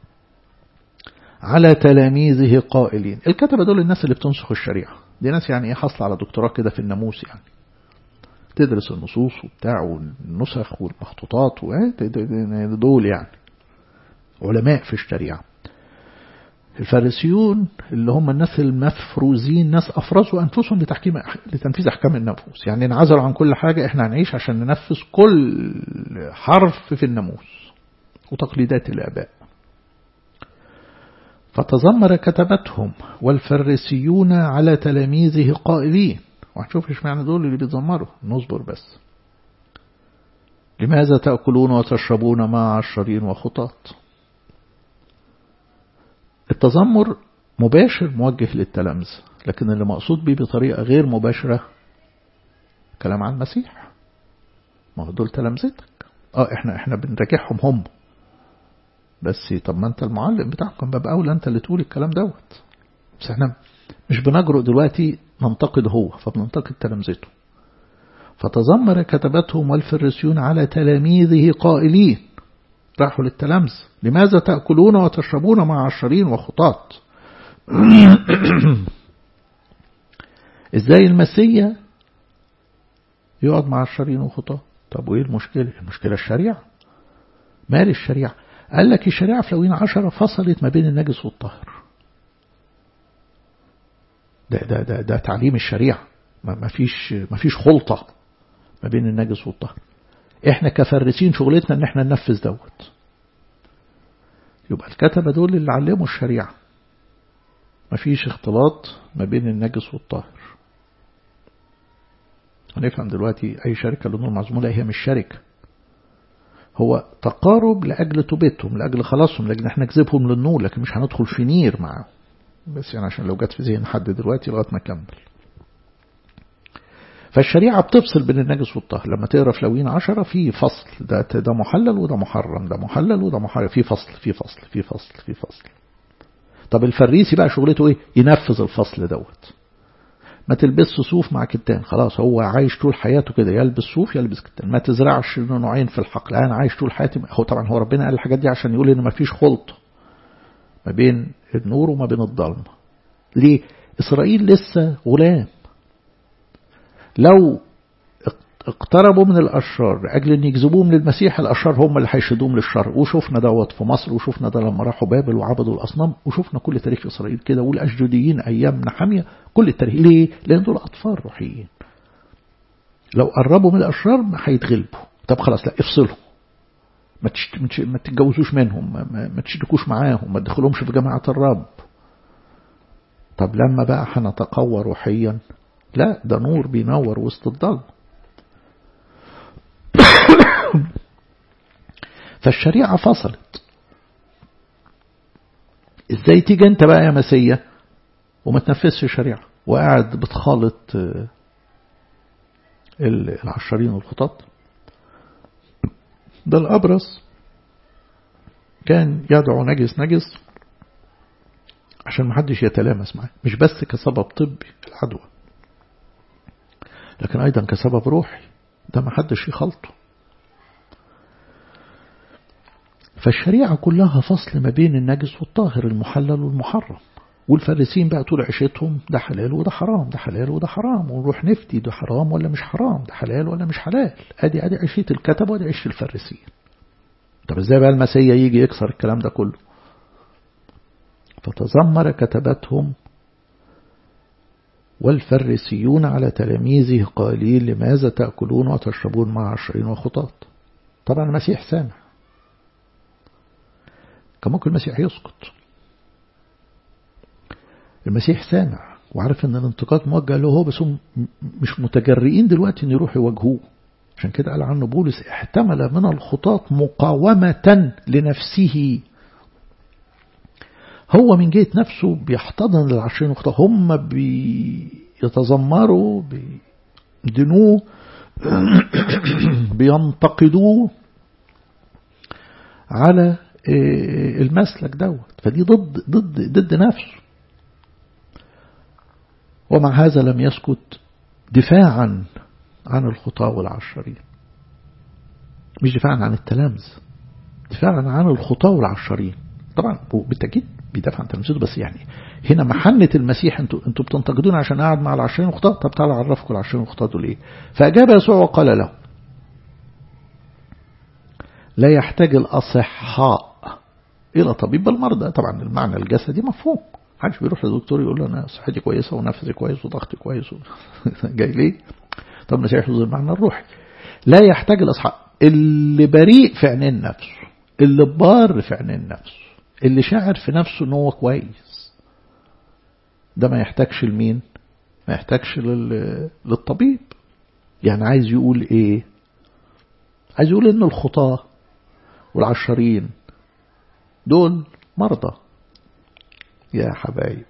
على تلاميذه قائلين الكتبة دول الناس اللي بتنسخ الشريعة دي ناس يعني ايه حصل على دكتوراه كده في الناموس يعني تدرس النصوص وبتاع والنسخ والمخطوطات دول يعني علماء في الشريعة الفارسيون اللي هم الناس المفروزين ناس أفرزوا أنفسهم لتحكيم لتنفيذ أحكام الناموس يعني انعزلوا عن كل حاجة احنا هنعيش عشان ننفذ كل حرف في الناموس وتقليدات الآباء فتذمر كتبتهم والفريسيون على تلاميذه قائلين وهنشوف ايش معنى دول اللي بيتذمروا نصبر بس لماذا تأكلون وتشربون مع عشرين وخطاط التذمر مباشر موجه للتلامذة لكن اللي مقصود به بطريقة غير مباشرة كلام عن المسيح ما هو دول تلامذتك اه احنا احنا بنراجعهم هم بس طب ما انت المعلم بتاعكم باب اولى انت اللي تقول الكلام دوت بس احنا مش بنجرؤ دلوقتي ننتقد هو فبننتقد تلامذته فتذمر كتبتهم والفريسيون على تلاميذه قائلين راحوا للتلامذة لماذا تأكلون وتشربون مع عشرين وخطاط ازاي المسيا يقعد مع عشرين وخطاط طب وايه المشكلة المشكلة الشريعة مال الشريعة قال لك الشريعة في لوين عشرة فصلت ما بين النجس والطاهر ده, ده, ده, ده تعليم الشريعة ما فيش, ما فيش خلطة ما بين النجس والطاهر احنا كفرسين شغلتنا ان احنا ننفذ دوت يبقى الكتبة دول اللي علموا الشريعة ما فيش اختلاط ما بين النجس والطاهر هنفهم دلوقتي اي شركة لنور معزومة هي مش شركة هو تقارب لأجل توبتهم لأجل خلاصهم لأجل احنا نجذبهم للنور لكن مش هندخل في نير معاهم بس يعني عشان لو جت في ذهن حد دلوقتي لغاية ما أكمل فالشريعة بتفصل بين النجس والطاهر لما تقرا في لوين عشرة في فصل ده ده محلل وده محرم ده محلل وده محرم في فصل في فصل في فصل في فصل طب الفريسي بقى شغلته ايه ينفذ الفصل دوت ما تلبسش صوف مع كتان خلاص هو عايش طول حياته كده يلبس صوف يلبس كتان ما تزرعش نوعين في الحقل انا عايش طول حياتي هو طبعا هو ربنا قال الحاجات دي عشان يقول ان ما فيش خلط ما بين النور وما بين الظلمه ليه اسرائيل لسه غلام لو اقتربوا من الأشرار لأجل أن يجذبوهم للمسيح الأشرار هم اللي هيشدوهم للشر وشفنا دوت في مصر وشفنا ده لما راحوا بابل وعبدوا الأصنام وشفنا كل تاريخ إسرائيل كده والأشجوديين أيام نحمية كل التاريخ ليه؟ لأن دول أطفال روحيين لو قربوا من الأشرار هيتغلبوا طب خلاص لا افصلهم ما ما تتجوزوش منهم ما, ما تشركوش معاهم ما تدخلهمش في جماعة الرب طب لما بقى هنتقوى روحيا لا ده نور بينور وسط الضلمه فالشريعة فصلت ازاي تيجي انت بقى يا مسيا وما تنفذش الشريعة وقاعد بتخالط العشرين والخطاط ده الأبرص كان يدعو نجس نجس عشان محدش يتلامس معاه مش بس كسبب طبي العدوى لكن أيضا كسبب روحي ده ما حدش يخلطه فالشريعة كلها فصل ما بين النجس والطاهر المحلل والمحرم والفارسين بقى طول عيشتهم ده حلال وده حرام ده حلال وده حرام ونروح نفتي ده حرام ولا مش حرام ده حلال ولا مش حلال ادي ادي عيشة الكتب وادي عيشة الفارسين طب ازاي بقى المسيح يجي يكسر الكلام ده كله فتذمر كتبتهم والفريسيون على تلاميذه قائلين لماذا تأكلون وتشربون مع عشرين وخطاط طبعا المسيح سامع كان ممكن المسيح يسكت المسيح سامع وعارف ان الانتقاد موجه له هو بس هم مش متجرئين دلوقتي ان يروحوا يواجهوه عشان كده قال عنه بولس احتمل من الخطاط مقاومة لنفسه هو من جهة نفسه بيحتضن العشرين خطاط هم بيتذمروا بيدنوه بينتقدوه على المسلك دوت فدي ضد ضد ضد نفسه ومع هذا لم يسكت دفاعا عن الخطاة والعشرين مش دفاعا عن التلامذة دفاعا عن الخطاة والعشرين طبعا بالتأكيد بيدافع عن تلامذته بس يعني هنا محنة المسيح انتوا انتوا بتنتقدون عشان قاعد مع العشرين وخطاة طب تعالوا اعرفكم العشرين وخطاة دول ايه فأجاب يسوع وقال له لا يحتاج الأصحاء إلى طبيب المرضى طبعا المعنى الجسدي مفهوم محدش بيروح للدكتور يقول له أنا صحتي كويسة ونفسي كويس وضغطي كويس و... جاي ليه طب المسيح يحفظ المعنى الروحي لا يحتاج الأصحاء اللي بريء في عينين نفسه اللي بار في عينين نفسه اللي شاعر في نفسه ان هو كويس ده ما يحتاجش لمين ما يحتاجش لل... للطبيب يعني عايز يقول ايه عايز يقول ان الخطاه والعشرين دول مرضى يا حبايب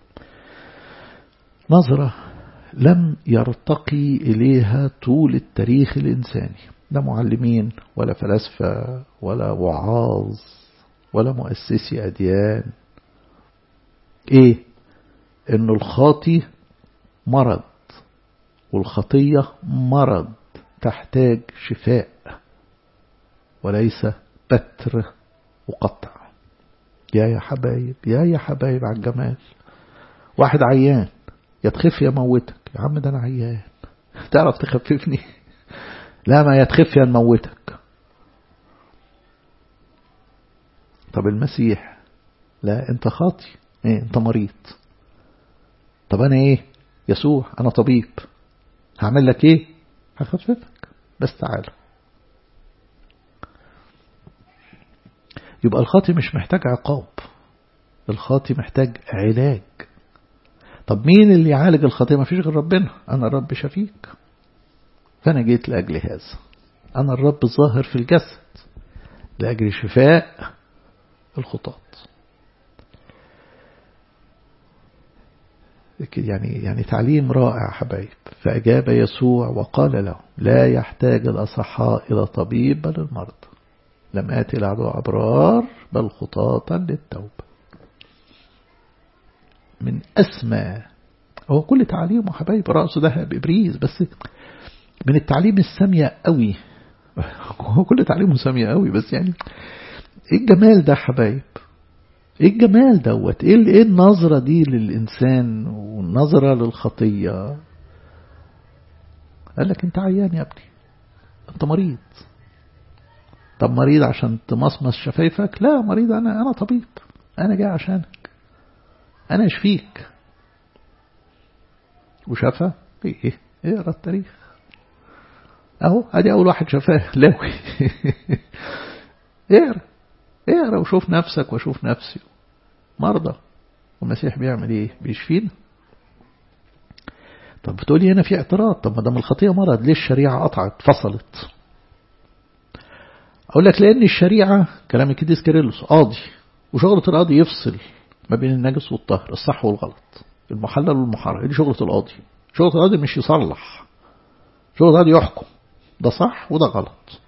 نظرة لم يرتقي إليها طول التاريخ الإنساني لا معلمين ولا فلاسفة ولا وعاظ ولا مؤسسي أديان إيه إن الخاطي مرض والخطية مرض تحتاج شفاء وليس بتر وقطع يا يا حبايب يا يا حبايب على الجمال واحد عيان يا تخف يا موتك يا عم ده انا عيان تعرف تخففني لا ما يا تخف يا نموتك طب المسيح لا انت خاطي ايه انت مريض طب انا ايه يسوع انا طبيب هعمل لك ايه هخففك بس تعالى يبقى الخاطي مش محتاج عقاب الخاطي محتاج علاج طب مين اللي يعالج الخطية ما فيش غير ربنا أنا الرب شفيك فأنا جيت لأجل هذا أنا الرب الظاهر في الجسد لأجل شفاء الخطاة يعني يعني تعليم رائع حبايب فأجاب يسوع وقال له لا يحتاج الأصحاء إلى طبيب بل المرضى لم آتي لعدو أبرار بل خطاطا للتوبة من أسمى هو كل تعليمه حبايب رأسه ذهب إبريز بس من التعليم السامية قوي هو كل تعليمه سامية قوي بس يعني ايه الجمال ده حبايب ايه الجمال دوت ايه ايه النظرة دي للإنسان والنظرة للخطية قال لك انت عيان يا ابني انت مريض طب مريض عشان تمصمص شفايفك لا مريض انا انا طبيب انا جاي عشانك انا اشفيك وشفى ايه اقرا التاريخ اهو ادي اول واحد شفاه لاوي اقرا اقرا وشوف نفسك وشوف نفسي مرضى والمسيح بيعمل ايه بيشفينا طب بتقولي هنا في اعتراض طب ما دام الخطيه مرض ليه الشريعه قطعت فصلت اقول لك لان الشريعه كلام الكديس كيرلس قاضي وشغله القاضي يفصل ما بين النجس والطهر الصح والغلط المحلل والمحرم دي شغله القاضي شغله القاضي مش يصلح شغله القاضي يحكم ده صح وده غلط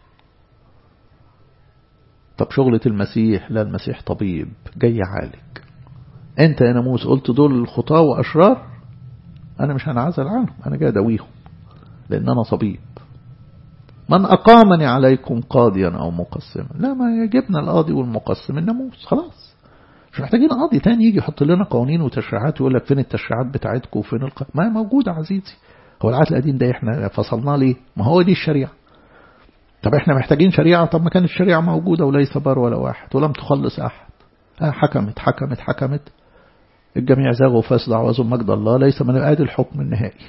طب شغلة المسيح لا المسيح طبيب جاي يعالج انت يا ناموس قلت دول الخطاة واشرار انا مش هنعزل عنهم انا جاي اداويهم لأن أنا طبيب من أقامني عليكم قاضيا أو مقسما لا ما يجبنا القاضي والمقسم الناموس خلاص مش محتاجين قاضي تاني يجي يحط لنا قوانين وتشريعات ويقول لك فين التشريعات بتاعتكم وفين الق... ما هي موجودة عزيزي هو العهد القديم ده احنا فصلناه ليه ما هو دي الشريعة طب احنا محتاجين شريعة طب ما كانت الشريعة موجودة وليس بر ولا واحد ولم تخلص أحد آه حكمت حكمت حكمت الجميع زاغوا فاسدعوا وزوا مجد الله ليس من ادي الحكم النهائي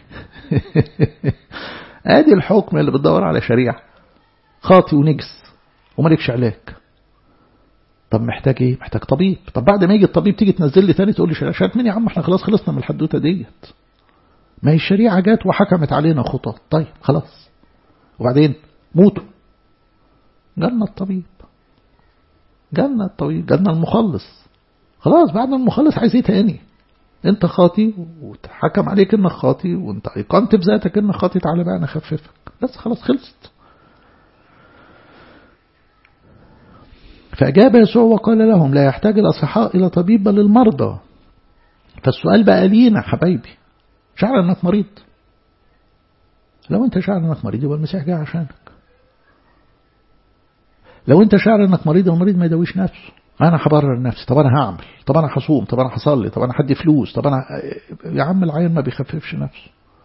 ادي الحكم اللي بتدور على شريعة خاطي ونجس ومالكش علاج طب محتاج ايه محتاج طبيب طب بعد ما يجي الطبيب تيجي تنزل لي تاني تقول لي شريعة مين يا عم احنا خلاص خلصنا من الحدوته ديت ما هي الشريعة جات وحكمت علينا خطط طيب خلاص وبعدين موتوا جالنا الطبيب جالنا الطبيب جالنا المخلص خلاص بعد ما المخلص عايز ايه تاني انت خاطي وتحكم عليك انك خاطي وانت ايقنت بذاتك انك خاطي تعالى بقى انا اخففك بس خلاص خلصت فأجاب يسوع وقال لهم لا يحتاج الأصحاء إلى طبيب بل المرضى فالسؤال بقى لينا حبايبي شعر انك مريض لو انت شعر انك مريض يبقى المسيح جاي عشانك لو انت شعر انك مريض المريض ما يداويش نفسه انا هبرر نفسي طب انا هعمل طب انا هصوم طب انا هصلي طب انا هدي فلوس طب انا يا عم العيان ما بيخففش نفسه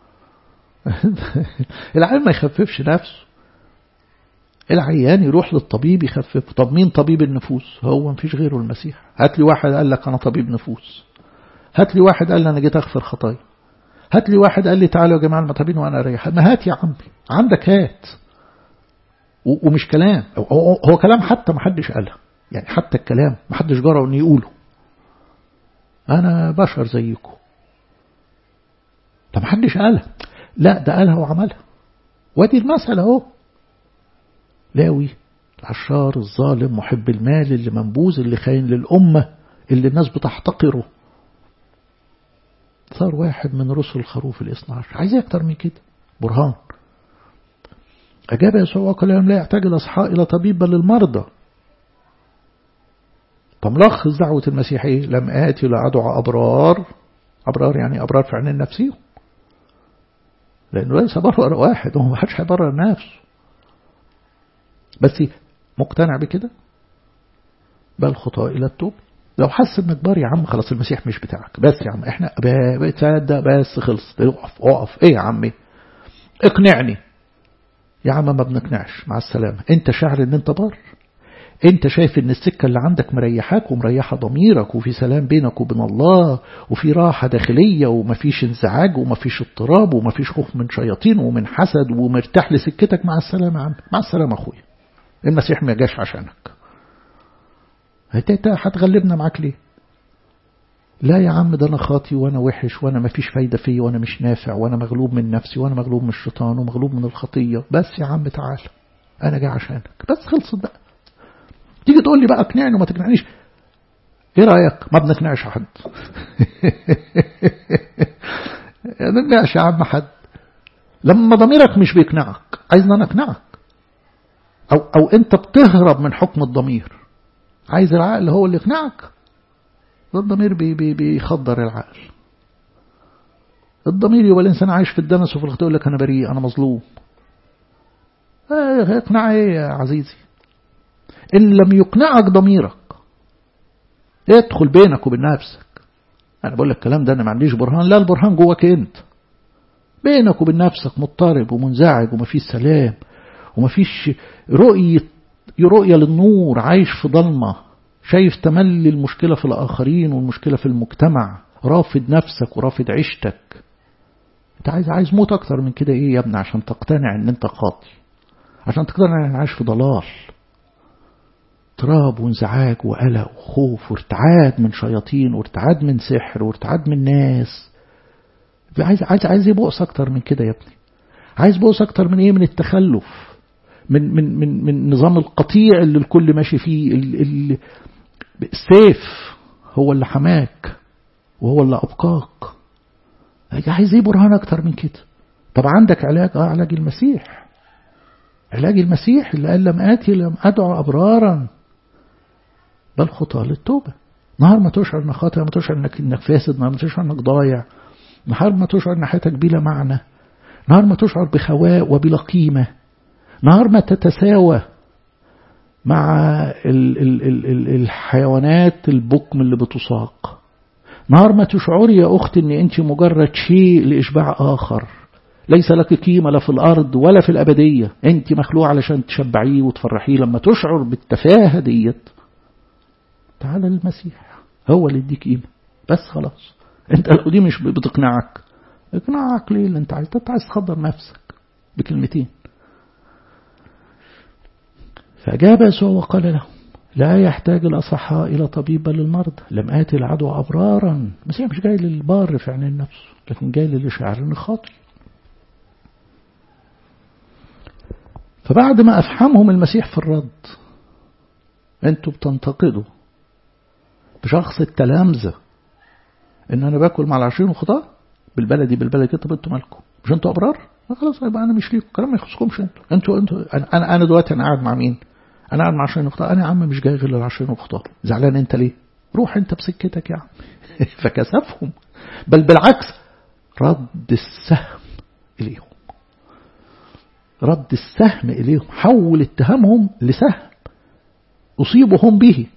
العيان ما يخففش نفسه العيان يروح للطبيب يخففه طب مين طبيب النفوس هو مفيش غيره المسيح هات لي واحد قال لك انا طبيب نفوس هات لي واحد قال لي انا جيت اغفر خطايا هات لي واحد قال لي تعالوا يا جماعه المطابين وانا اريح ما هات يا عمي عندك هات ومش كلام هو كلام حتى ما حدش قالها يعني حتى الكلام ما حدش جرى انه يقوله انا بشر زيكم طب ما حدش قالها لا ده قالها وعملها وادي المسألة اهو لاوي العشار الظالم محب المال اللي منبوذ اللي خاين للأمة اللي الناس بتحتقره صار واحد من رسل الخروف الاثنى عشر عايز اكتر من كده برهان أجاب يسوع وقال لهم لا يحتاج الأصحاء إلى طبيب بل المرضى فملخص دعوة المسيح إيه؟ لم آتي لأدعو أبرار أبرار يعني أبرار في عين نفسهم لأنه ليس برر واحد وهو ما حدش هيبرر نفسه بس مقتنع بكده بل خطاء إلى التوب لو حس انك بار يا عم خلاص المسيح مش بتاعك بس يا عم احنا بتصدق بس خلص اقف اقف ايه يا عمي اقنعني يا عم ما بنقنعش مع السلامة انت شاعر ان انت بار انت شايف ان السكة اللي عندك مريحاك ومريحة ضميرك وفي سلام بينك وبين الله وفي راحة داخلية ومفيش انزعاج ومفيش اضطراب ومفيش خوف من شياطين ومن حسد ومرتاح لسكتك مع السلامة عم مع السلامة اخويا المسيح ما جاش عشانك انت هتغلبنا معاك ليه لا يا عم ده انا خاطي وانا وحش وانا ما فيش فايدة فيا وانا مش نافع وانا مغلوب من نفسي وانا مغلوب من الشيطان ومغلوب من الخطية بس يا عم تعال انا جاي عشانك بس خلصت بقى تيجي تقول لي بقى اقنعني وما تقنعنيش ايه رايك ما بنقنعش حد ما نقنعش يا عم حد لما ضميرك مش بيقنعك عايزنا انا اقنعك او او انت بتهرب من حكم الضمير عايز العقل هو اللي يقنعك الضمير بي بي بيخدر العقل الضمير يبقى الانسان عايش في الدنس وفي الخطيه يقول لك انا بريء انا مظلوم اه اقنع ايه يا عزيزي إن لم يقنعك ضميرك ادخل بينك وبين نفسك أنا بقول لك الكلام ده أنا ما عنديش برهان لا البرهان جواك أنت بينك وبين نفسك مضطرب ومنزعج ومفيش سلام ومفيش رؤية رؤية للنور عايش في ضلمة شايف تملي المشكلة في الآخرين والمشكلة في المجتمع رافض نفسك ورافض عيشتك انت عايز عايز موت اكتر من كده ايه يا ابني عشان تقتنع ان انت خاطي عشان تقتنع ان عايش في ضلال اضطراب وانزعاج وقلق وخوف وارتعاد من شياطين وارتعاد من سحر وارتعاد من ناس عايز عايز عايز بؤس اكتر من كده يا ابني عايز بؤس اكتر من ايه من التخلف من من من من نظام القطيع اللي الكل ماشي فيه اللي السيف هو اللي حماك وهو اللي ابقاك عايز ايه برهان اكتر من كده طب عندك علاج اه علاج المسيح علاج المسيح اللي قال لم آتي لم أدعو أبرارا بل خطى للتوبة نهار ما تشعر انك خاطئ ما تشعر انك انك فاسد نهار ما تشعر انك ضايع نهار ما تشعر ان حياتك بلا معنى نهار ما تشعر بخواء وبلا قيمة نهار ما تتساوى مع ال ال ال ال الحيوانات البكم اللي بتساق نهار ما تشعري يا أختي أن أنت مجرد شيء لإشباع آخر ليس لك قيمة لا في الأرض ولا في الأبدية أنت مخلوق علشان تشبعيه وتفرحيه لما تشعر بالتفاهة ديت تعال للمسيح هو اللي يديك قيمة بس خلاص أنت لو دي مش بتقنعك اقنعك ليه اللي أنت عايز أنت عايز تخدر نفسك بكلمتين فأجاب يسوع وقال له لا يحتاج الأصحاء إلى طبيب بل المرضى لم آتي العدو أبرارا المسيح مش جاي للبار في عين النفس لكن جاي للشاعر خاطئ فبعد ما أفحمهم المسيح في الرد أنتوا بتنتقدوا بشخص التلامذة إن أنا باكل مع العشرين وخطاة بالبلدي بالبلدي كده طب أنتوا مالكم مش أنتوا أبرار خلاص يبقى أنا مش ليكم الكلام ما يخصكمش أنتوا أنتوا أنتوا أنا أنا دلوقتي أنا قاعد مع مين؟ أنا قاعد مع عشرين وخطاة أنا يا عم مش جاي غير للعشرين وخطاة زعلان أنت ليه؟ روح أنت بسكتك يا عم فكسفهم بل بالعكس رد السهم إليهم رد السهم إليهم حول اتهامهم لسهم أصيبهم به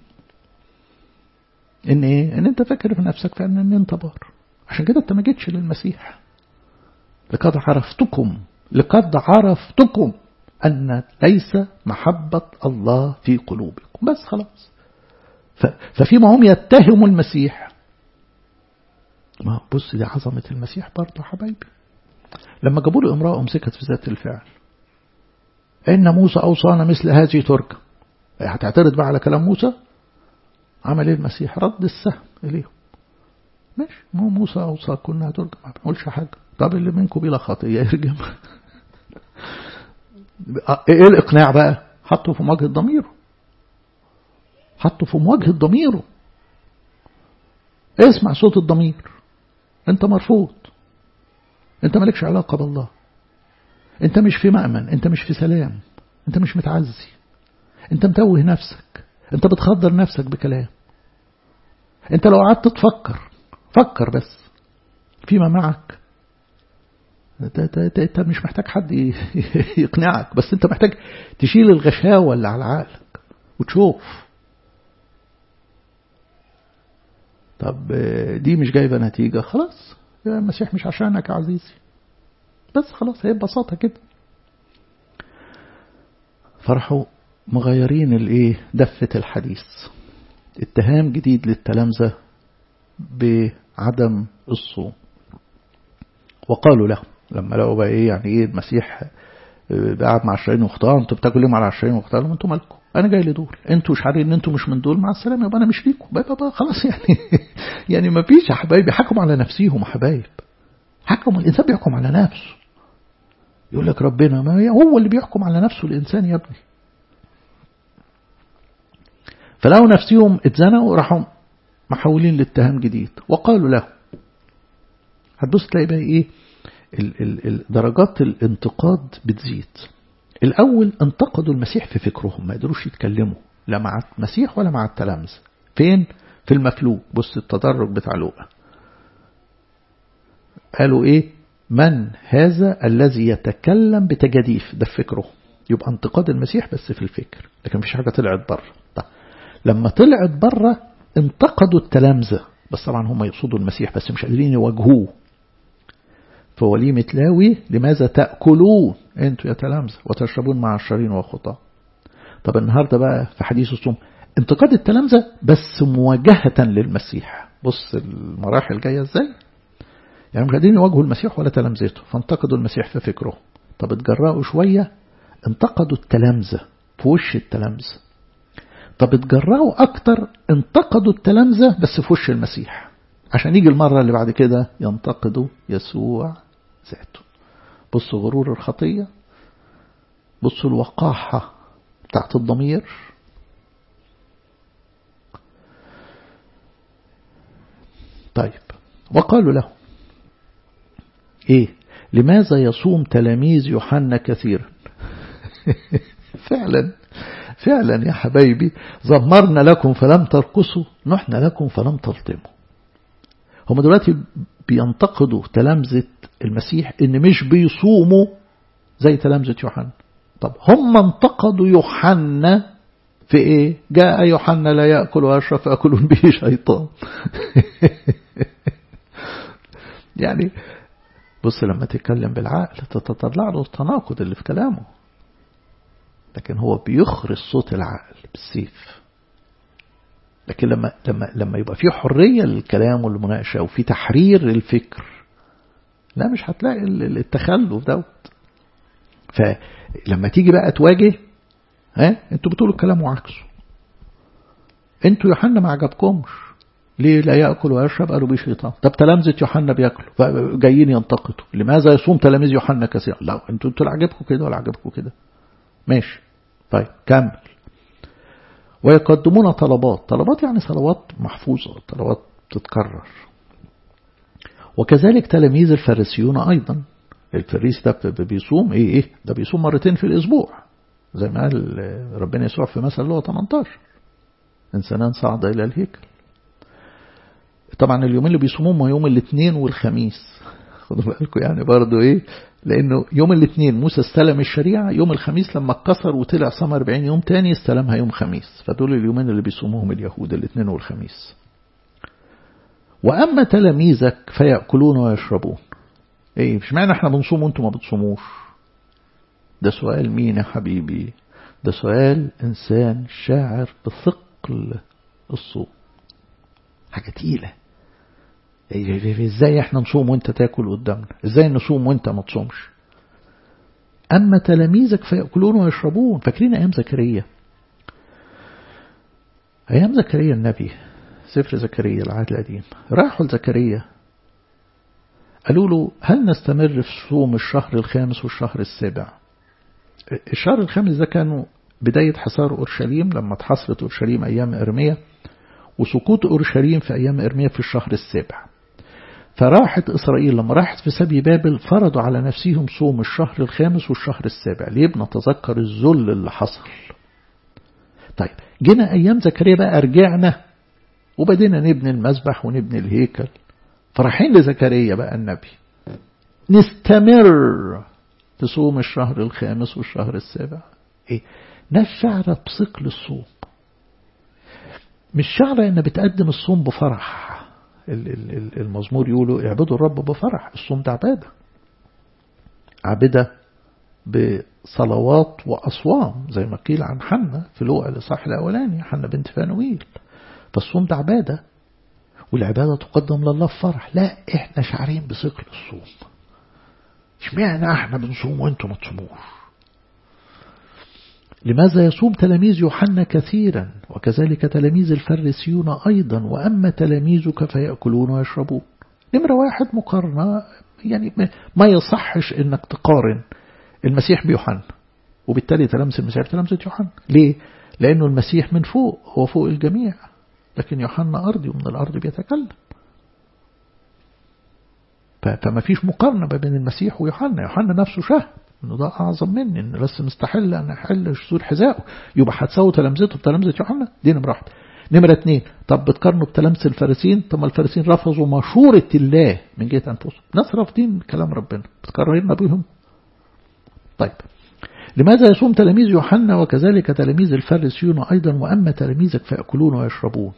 إن إيه؟ إن أنت فاكر في نفسك فعلا إن أنت بار عشان كده أنت ما جيتش للمسيح لقد عرفتكم لقد عرفتكم أن ليس محبة الله في قلوبكم بس خلاص ففيما هم يتهموا المسيح ما بص دي عظمة المسيح برضه حبايبي لما جابوا له امرأة أمسكت في ذات الفعل إن موسى أوصانا مثل هذه تركة هتعترض بقى على كلام موسى عمل ايه المسيح رد السهم إليهم ماشي ما موسى أوصى كنا ترجم ما بنقولش حاجة طب اللي منكم بلا خطية يرجم ايه الإقناع بقى حطه في مواجهة ضميره حطه في مواجهة ضميره اسمع صوت الضمير انت مرفوض انت مالكش علاقة بالله انت مش في مأمن انت مش في سلام انت مش متعزي انت متوه نفسك انت بتخدر نفسك بكلام انت لو قعدت تفكر فكر بس فيما معك انت مش محتاج حد يقنعك بس انت محتاج تشيل الغشاوة اللي على عقلك وتشوف طب دي مش جايبة نتيجة خلاص يا المسيح مش عشانك يا عزيزي بس خلاص هي ببساطة كده فرحوا مغيرين الايه دفة الحديث اتهام جديد للتلامذة بعدم الصوم وقالوا له لما لقوا بقى ايه يعني ايه المسيح قاعد مع الشرين وخطاه انتوا بتاكلوا مع العشرين وخطاه انتوا مالكم انا جاي لدول انتوا مش عارفين ان انتوا مش من دول مع السلامه يبقى انا مش ليكم بقى, بقى خلاص يعني يعني ما فيش يا حبايبي حكموا على نفسيهم يا حبايب حكموا الانسان بيحكم على نفسه يقول لك ربنا ما هو اللي بيحكم على نفسه الانسان يا ابني فلقوا نفسهم اتزنقوا راحوا محولين لاتهام جديد وقالوا له هتبص تلاقي بقى ايه ال ال ال درجات الانتقاد بتزيد الأول انتقدوا المسيح في فكرهم ما قدروش يتكلموا لا مع المسيح ولا مع التلامذة فين في المفلوج بص التدرج بتاع لوقا قالوا ايه من هذا الذي يتكلم بتجاديف ده في فكره يبقى انتقاد المسيح بس في الفكر لكن مفيش حاجة طلعت بره طيب. لما طلعت بره انتقدوا التلامذة بس طبعا هم يقصدوا المسيح بس مش قادرين يواجهوه فوليمة لاوي لماذا تأكلون انتوا يا تلامذة وتشربون مع الشرين والخطاة طب النهاردة بقى في حديث الصوم انتقاد التلامذة بس مواجهة للمسيح بص المراحل جاية ازاي يعني مش قادرين يواجهوا المسيح ولا تلامذته فانتقدوا المسيح في فكره طب اتجرأوا شوية انتقدوا التلامذة في وش التلامذة طب اتجرأوا أكتر انتقدوا التلامذة بس في وش المسيح عشان يجي المرة اللي بعد كده ينتقدوا يسوع ذاته بصوا غرور الخطية بصوا الوقاحة بتاعت الضمير طيب وقالوا له ايه لماذا يصوم تلاميذ يوحنا كثيرا فعلا فعلا يا حبايبي زمرنا لكم فلم ترقصوا نحن لكم فلم تلطموا هم دلوقتي بينتقدوا تلامذة المسيح إن مش بيصوموا زي تلامذة يوحنا طب هم انتقدوا يوحنا في ايه جاء يوحنا لا يأكل ويشرب فأكلون به شيطان يعني بص لما تتكلم بالعقل تتطلع له التناقض اللي في كلامه لكن هو بيخرج صوت العقل بالسيف لكن لما لما لما يبقى في حرية للكلام والمناقشة وفي تحرير الفكر لا مش هتلاقي التخلف دوت فلما تيجي بقى تواجه ها انتوا بتقولوا الكلام وعكسه انتوا يوحنا ما عجبكمش ليه لا يأكل ويشرب قالوا بيه شيطان طب تلامذة يوحنا بياكلوا جايين ينتقدوا لماذا يصوم تلاميذ يوحنا كثيرا لا انتوا انتوا لا عجبكم كده ولا عجبكم كده ماشي طيب كمل ويقدمون طلبات طلبات يعني صلوات محفوظة طلبات تتكرر وكذلك تلاميذ الفارسيون أيضا الفريس ده بيصوم ايه ايه ده بيصوم مرتين في الاسبوع زي ما قال ربنا يسوع في مثل اللي هو 18 انسانان صعد الى الهيكل طبعا اليومين اللي بيصوموهم يوم الاثنين والخميس خدوا بالكم يعني برضو ايه لانه يوم الاثنين موسى استلم الشريعة يوم الخميس لما اتكسر وطلع صام 40 يوم تاني استلمها يوم خميس فدول اليومين اللي بيصوموهم اليهود الاثنين والخميس وأما تلاميذك فيأكلون ويشربون ايه مش معنى احنا بنصوم وانتم ما بتصوموش ده سؤال مين يا حبيبي ده سؤال انسان شاعر بثقل الصوم حاجة تقيلة ازاي احنا نصوم وانت تاكل قدامنا ازاي نصوم وانت ما تصومش اما تلاميذك فيأكلون ويشربون فاكرين ايام زكريا ايام زكريا النبي سفر زكريا العهد القديم راحوا لزكريا قالوا له هل نستمر في صوم الشهر الخامس والشهر السابع الشهر الخامس ده كانوا بداية حصار أورشليم لما اتحصرت أورشليم أيام إرميا وسقوط أورشليم في أيام إرميا في الشهر السابع فراحت إسرائيل لما راحت في سبي بابل فرضوا على نفسهم صوم الشهر الخامس والشهر السابع ليه بنتذكر الذل اللي حصل طيب جينا أيام زكريا بقى رجعنا وبدينا نبني المسبح ونبني الهيكل فرايحين لزكريا بقى النبي نستمر تصوم الشهر الخامس والشهر السابع ايه ناس شعرة بثقل الصوم مش شعرة ان بتقدم الصوم بفرح المزمور يقولوا اعبدوا الرب بفرح الصوم ده عبادة عبادة بصلوات وأصوام زي ما قيل عن حنة في لوقا الإصحاح الأولاني حنة بنت فانويل فالصوم ده عبادة والعبادة تقدم لله بفرح لا احنا شعرين بثقل الصوم اشمعنى احنا بنصوم وانتم ما تصوموش لماذا يصوم تلاميذ يوحنا كثيرا وكذلك تلاميذ الفريسيون أيضا وأما تلاميذك فيأكلون ويشربون نمرة واحد مقارنة يعني ما يصحش انك تقارن المسيح بيوحنا وبالتالي تلامذة المسيح بتلامذة يوحنا ليه؟ لأنه المسيح من فوق هو فوق الجميع لكن يوحنا أرضي ومن الأرض بيتكلم فما فيش مقارنة بين المسيح ويوحنا يوحنا نفسه شهد انه ده اعظم مني ان بس مستحيل ان احل شذور حذائه يبقى هتساوي تلامذته بتلامذه يوحنا دي نمره واحد نمره اثنين طب بتقارنوا بتلامذه الفارسيين طب ما الفارسيين رفضوا مشورة الله من جهة انفسهم ناس رافضين كلام ربنا بتقارننا بهم طيب لماذا يصوم تلاميذ يوحنا وكذلك تلاميذ الفارسيون أيضا وأما تلاميذك فيأكلون ويشربون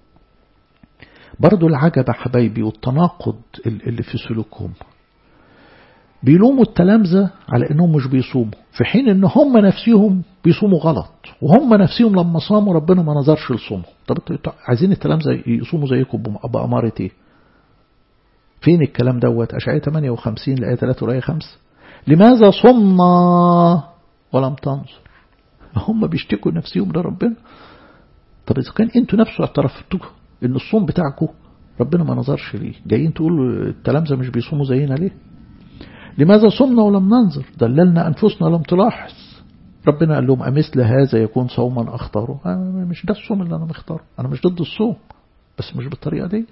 برضو العجب حبايبي والتناقض اللي في سلوكهم بيلوموا التلامذة على انهم مش بيصوموا في حين ان هم نفسهم بيصوموا غلط وهم نفسهم لما صاموا ربنا ما نظرش لصومهم طب عايزين التلامذة يصوموا زيكم بأمارة ايه فين الكلام دوت أشعية 58 لآية 3 ولآية 5 لماذا صمنا ولم تنظر هم بيشتكوا نفسهم لربنا طب إذا كان انتوا نفسه اعترفتوا ان الصوم بتاعكم ربنا ما نظرش ليه جايين تقولوا التلامذة مش بيصوموا زينا ليه لماذا صمنا ولم ننظر دللنا أنفسنا لم تلاحظ ربنا قال لهم أمثل هذا يكون صوما أختاره أنا مش ده الصوم اللي أنا مختاره أنا مش ضد الصوم بس مش بالطريقة ديت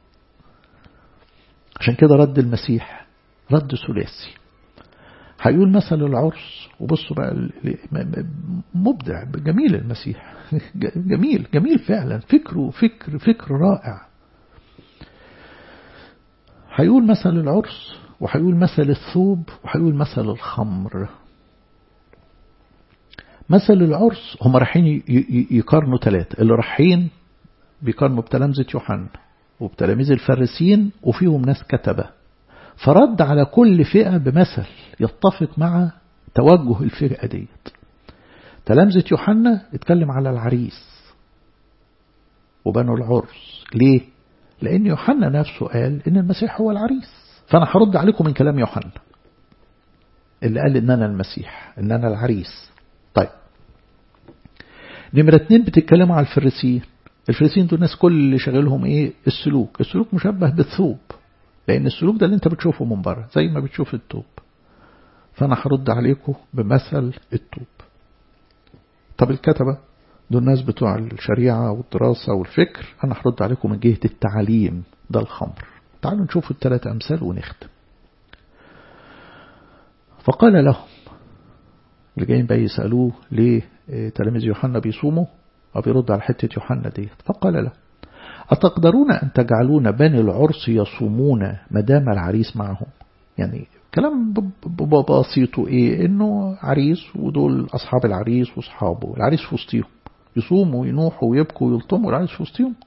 عشان كده رد المسيح رد ثلاثي هيقول مثل العرس وبصوا بقى مبدع جميل المسيح جميل جميل فعلا فكره فكر فكر رائع هيقول مثل العرس وهيقول مثل الثوب وهيقول مثل الخمر مثل العرس هم رايحين يقارنوا ثلاثة اللي رايحين بيقارنوا بتلامذة يوحنا وبتلاميذ الفارسيين وفيهم ناس كتبة فرد على كل فئة بمثل يتفق مع توجه الفئة ديت تلامذة يوحنا اتكلم على العريس وبنوا العرس ليه؟ لأن يوحنا نفسه قال إن المسيح هو العريس فأنا هرد عليكم من كلام يوحنا اللي قال إن أنا المسيح إن أنا العريس طيب نمرة اتنين بتتكلموا على الفريسيين الفريسيين دول ناس كل اللي شغلهم ايه السلوك السلوك مشبه بالثوب لأن السلوك ده اللي انت بتشوفه من بره زي ما بتشوف الثوب فأنا هرد عليكم بمثل الثوب طب الكتبة دول الناس بتوع الشريعة والدراسة والفكر أنا هرد عليكم من جهة التعليم ده الخمر تعالوا نشوف الثلاث أمثال ونختم فقال لهم اللي جايين بقى يسألوه ليه تلاميذ يوحنا بيصوموا وبيرد على حتة يوحنا ديت فقال له أتقدرون أن تجعلون بني العرس يصومون مدام العريس معهم يعني كلام بسيطه إيه إنه عريس ودول أصحاب العريس وأصحابه العريس في وسطيهم يصوموا وينوحوا ويبكوا ويلطموا العريس في وسطيهم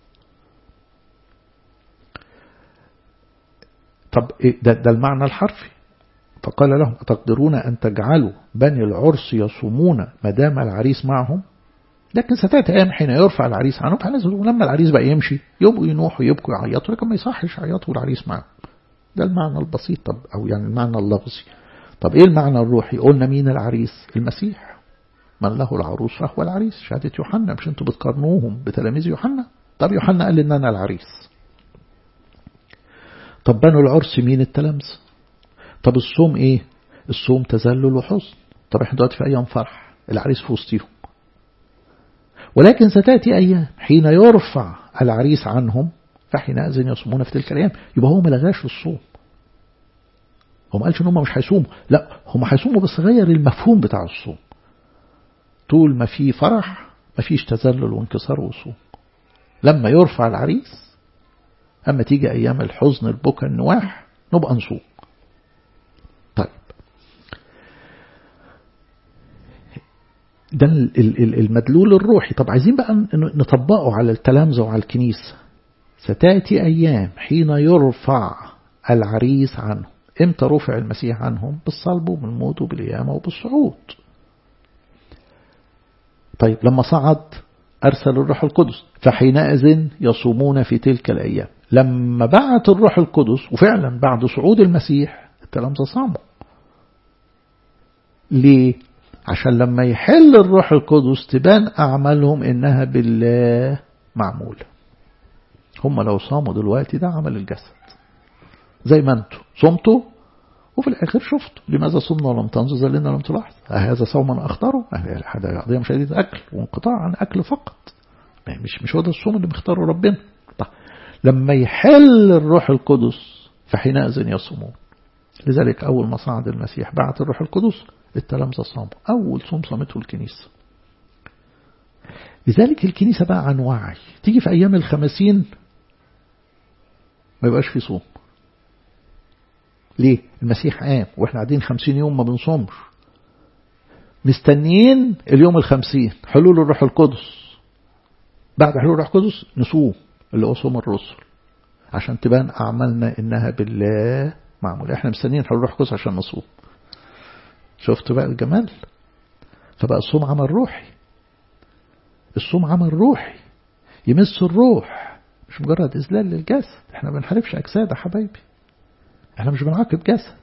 طب إيه ده, ده المعنى الحرفي فقال لهم أتقدرون أن تجعلوا بني العرس يصومون مدام العريس معهم لكن ستأتي أيام حين يرفع العريس عنهم ولما العريس بقى يمشي يبقوا ينوحوا يبكوا يعيطوا لكن ما يصحش يعيطوا العريس معهم ده المعنى البسيط طب أو يعني المعنى اللفظي طب إيه المعنى الروحي قلنا مين العريس المسيح من له العروس فهو العريس شهادة يوحنا مش انتوا بتقارنوهم بتلاميذ يوحنا طب يوحنا قال إن أنا العريس طب بنوا العرس مين التلامذة طب الصوم ايه الصوم تذلل وحزن طب احنا دلوقتي في ايام فرح العريس في وسطيهم ولكن ستاتي ايام حين يرفع العريس عنهم فحينئذ يصومون في تلك الايام يبقى هو ما لغاش الصوم هو ما قالش ان هم مش هيصوموا لا هم هيصوموا بس غير المفهوم بتاع الصوم طول ما في فرح ما فيش تذلل وانكسار وصوم لما يرفع العريس أما تيجي أيام الحزن البكا النواح نبقى نصوم طيب ده المدلول الروحي طب عايزين بقى نطبقه على التلامذة وعلى الكنيسة ستأتي أيام حين يرفع العريس عنه امتى رفع المسيح عنهم بالصلب وبالموت وبالقيامة وبالصعود طيب لما صعد أرسل الروح القدس فحينئذ يصومون في تلك الأيام لما بعت الروح القدس وفعلا بعد صعود المسيح التلامذة صاموا ليه؟ عشان لما يحل الروح القدس تبان أعمالهم إنها بالله معمولة هم لو صاموا دلوقتي ده عمل الجسد زي ما انتوا صمتوا وفي الآخر شفتوا لماذا صمنا ولم تنظر زي لنا لم تلاحظ هذا صوما أختاره هذا قضية شديدة أكل وانقطاع عن أكل فقط مش مش هو ده الصوم اللي مختاره ربنا طيب لما يحل الروح القدس فحينئذ يصومون لذلك أول ما صعد المسيح بعت الروح القدس التلامذة صاموا أول صوم صامته الكنيسة لذلك الكنيسة بقى عن وعي تيجي في أيام الخمسين ما يبقاش في صوم ليه المسيح قام واحنا قاعدين خمسين يوم ما بنصومش مستنيين اليوم الخمسين حلول الروح القدس بعد حلول الروح القدس نصوم اللي هو صوم الرسل عشان تبان أعمالنا إنها بالله معمولة احنا مستنيين حلول الروح القدس عشان نصوم شفت بقى الجمال فبقى الصوم عمل روحي الصوم عمل روحي يمس الروح مش مجرد إذلال للجسد احنا ما بنحاربش أجساد يا حبايبي احنا مش بنعاقب جسد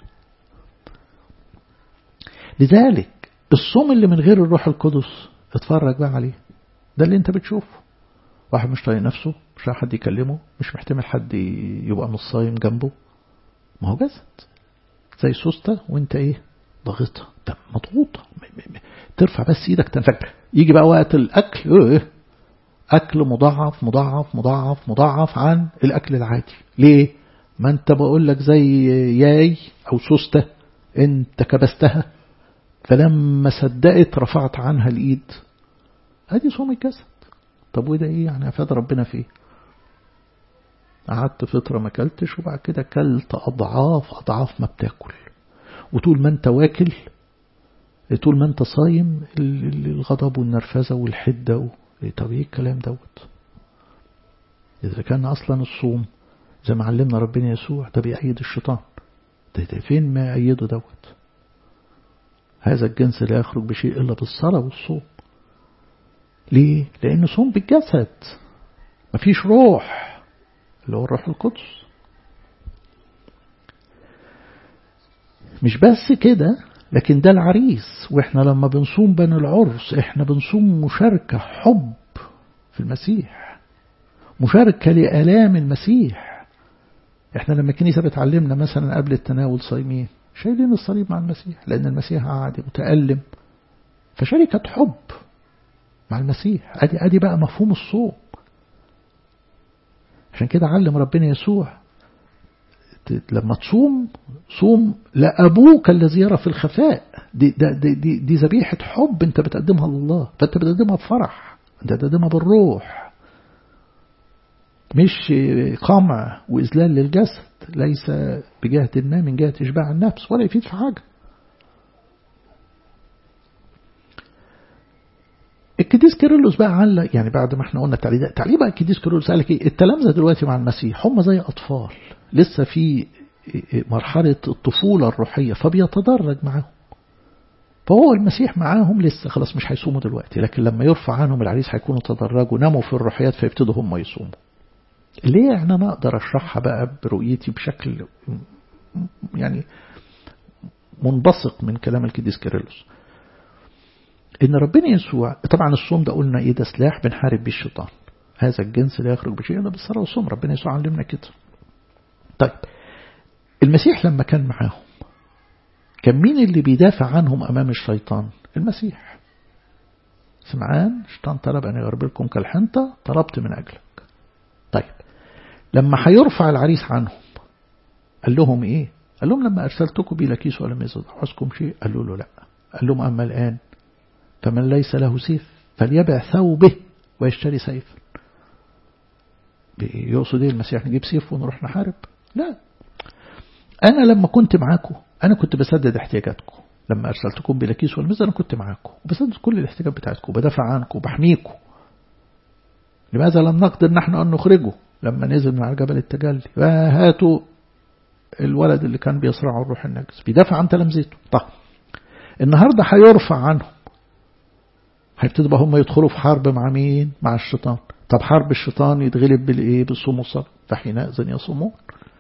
لذلك الصوم اللي من غير الروح القدس اتفرج بقى عليه ده اللي انت بتشوفه واحد مش طايق نفسه مش لاقي حد يكلمه مش محتمل حد يبقى مش صايم جنبه ما هو جسد زي سوسته وانت ايه ضاغطها ده مضغوطه ترفع بس ايدك تنفجر يجي بقى وقت الاكل ايه اكل مضاعف مضاعف مضاعف مضاعف عن الاكل العادي ليه ما انت بقول لك زي ياي او سوسته انت كبستها فلما صدقت رفعت عنها الايد ادي صوم الجسد طب وده ايه يعني افاد ربنا فيه قعدت فترة ما كلتش وبعد كده كلت أضعاف أضعاف ما بتاكل وطول ما أنت واكل طول ما أنت صايم الغضب والنرفزة والحدة و... طب إيه الكلام دوت إذا كان أصلا الصوم زي ما علمنا ربنا يسوع ده بيأيد الشيطان ده, ده فين ما يأيده دوت هذا الجنس لا يخرج بشيء إلا بالصلاة والصوم ليه؟ لأنه صوم بالجسد مفيش روح اللي هو الروح القدس مش بس كده لكن ده العريس واحنا لما بنصوم بين العرس احنا بنصوم مشاركة حب في المسيح مشاركة لآلام المسيح احنا لما الكنيسة بتعلمنا مثلا قبل التناول صايمين شايلين الصليب مع المسيح لأن المسيح قاعد متألم فشركة حب مع المسيح ادي ادي بقى مفهوم الصوم عشان كده علم ربنا يسوع لما تصوم صوم لأبوك الذي يرى في الخفاء دي, دي, دي, دي ذبيحة حب انت بتقدمها لله فانت بتقدمها بفرح انت بتقدمها بالروح مش قمع وإذلال للجسد ليس بجهة ما من جهة إشباع النفس ولا يفيد في حاجة الكديس كيرلس بقى علق يعني بعد ما احنا قلنا التعليق تعليق بقى الكديس كيرلس قال لك ايه التلامذه دلوقتي مع المسيح هم زي اطفال لسه في مرحله الطفوله الروحيه فبيتدرج معاهم فهو المسيح معاهم لسه خلاص مش هيصوموا دلوقتي لكن لما يرفع عنهم العريس هيكونوا تدرجوا ناموا في الروحيات فيبتدوا هم يصوموا ليه يعني انا اقدر اشرحها بقى برؤيتي بشكل يعني منبثق من كلام الكديس كيرلس ان ربنا يسوع طبعا الصوم ده قلنا ايه ده سلاح بنحارب بيه الشيطان هذا الجنس لا يخرج بشيء الا بالصلاه والصوم ربنا يسوع علمنا كده طيب المسيح لما كان معاهم كان مين اللي بيدافع عنهم امام الشيطان المسيح سمعان الشيطان طلب ان يغربلكم كالحنطه طلبت من اجلك طيب لما هيرفع العريس عنهم قال لهم ايه قال لهم لما ارسلتكم بلا كيس ولم يزد عوزكم شيء قالوا له لا قال لهم اما الان فمن ليس له سيف فليبع ثوبه ويشتري سيفا يقصد ايه المسيح نجيب سيف ونروح نحارب لا انا لما كنت معاكم انا كنت بسدد احتياجاتكم لما ارسلتكم بلا كيس والمزة انا كنت معاكم وبسدد كل الاحتياجات بتاعتكم بدافع عنكم وبحميكم لماذا لم نقدر نحن ان نخرجه لما نزل من على جبل التجلي هاتوا الولد اللي كان بيصرعه الروح النجس بيدافع عن تلامذته طيب النهارده هيرفع عنهم هيبتدوا بقى هم يدخلوا في حرب مع مين مع الشيطان طب حرب الشيطان يتغلب بالايه بالصوم والصلاه فحينئذ يصومون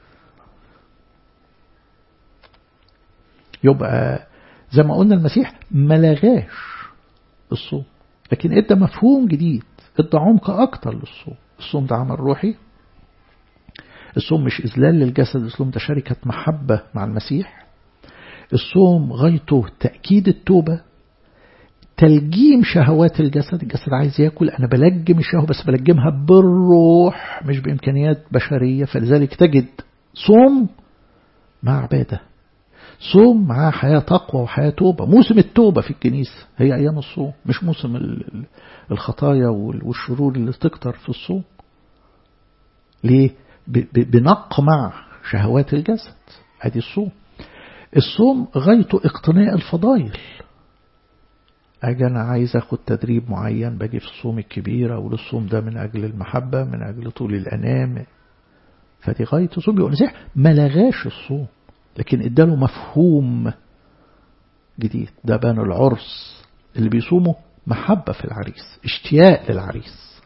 يبقى زي ما قلنا المسيح ما لغاش الصوم لكن ادى مفهوم جديد ادى عمق اكتر للصوم الصوم ده عمل روحي الصوم مش إذلال للجسد الصوم ده شركة محبة مع المسيح الصوم غايته تأكيد التوبة تلجيم شهوات الجسد الجسد عايز ياكل أنا بلجم الشهوة بس بلجمها بالروح مش بإمكانيات بشرية فلذلك تجد صوم مع عبادة صوم مع حياة تقوى وحياة توبة موسم التوبة في الكنيسة هي أيام الصوم مش موسم الخطايا والشرور اللي تكتر في الصوم ليه بنقمع شهوات الجسد ادي الصوم الصوم غايته اقتناء الفضائل أجي أنا عايز أخد تدريب معين باجي في الصوم الكبير أو الصوم ده من أجل المحبة من أجل طول الأنام فدي غاية الصوم يقول المسيح ما لغاش الصوم لكن اداله مفهوم جديد ده بان العرس اللي بيصوموا محبة في العريس اشتياق للعريس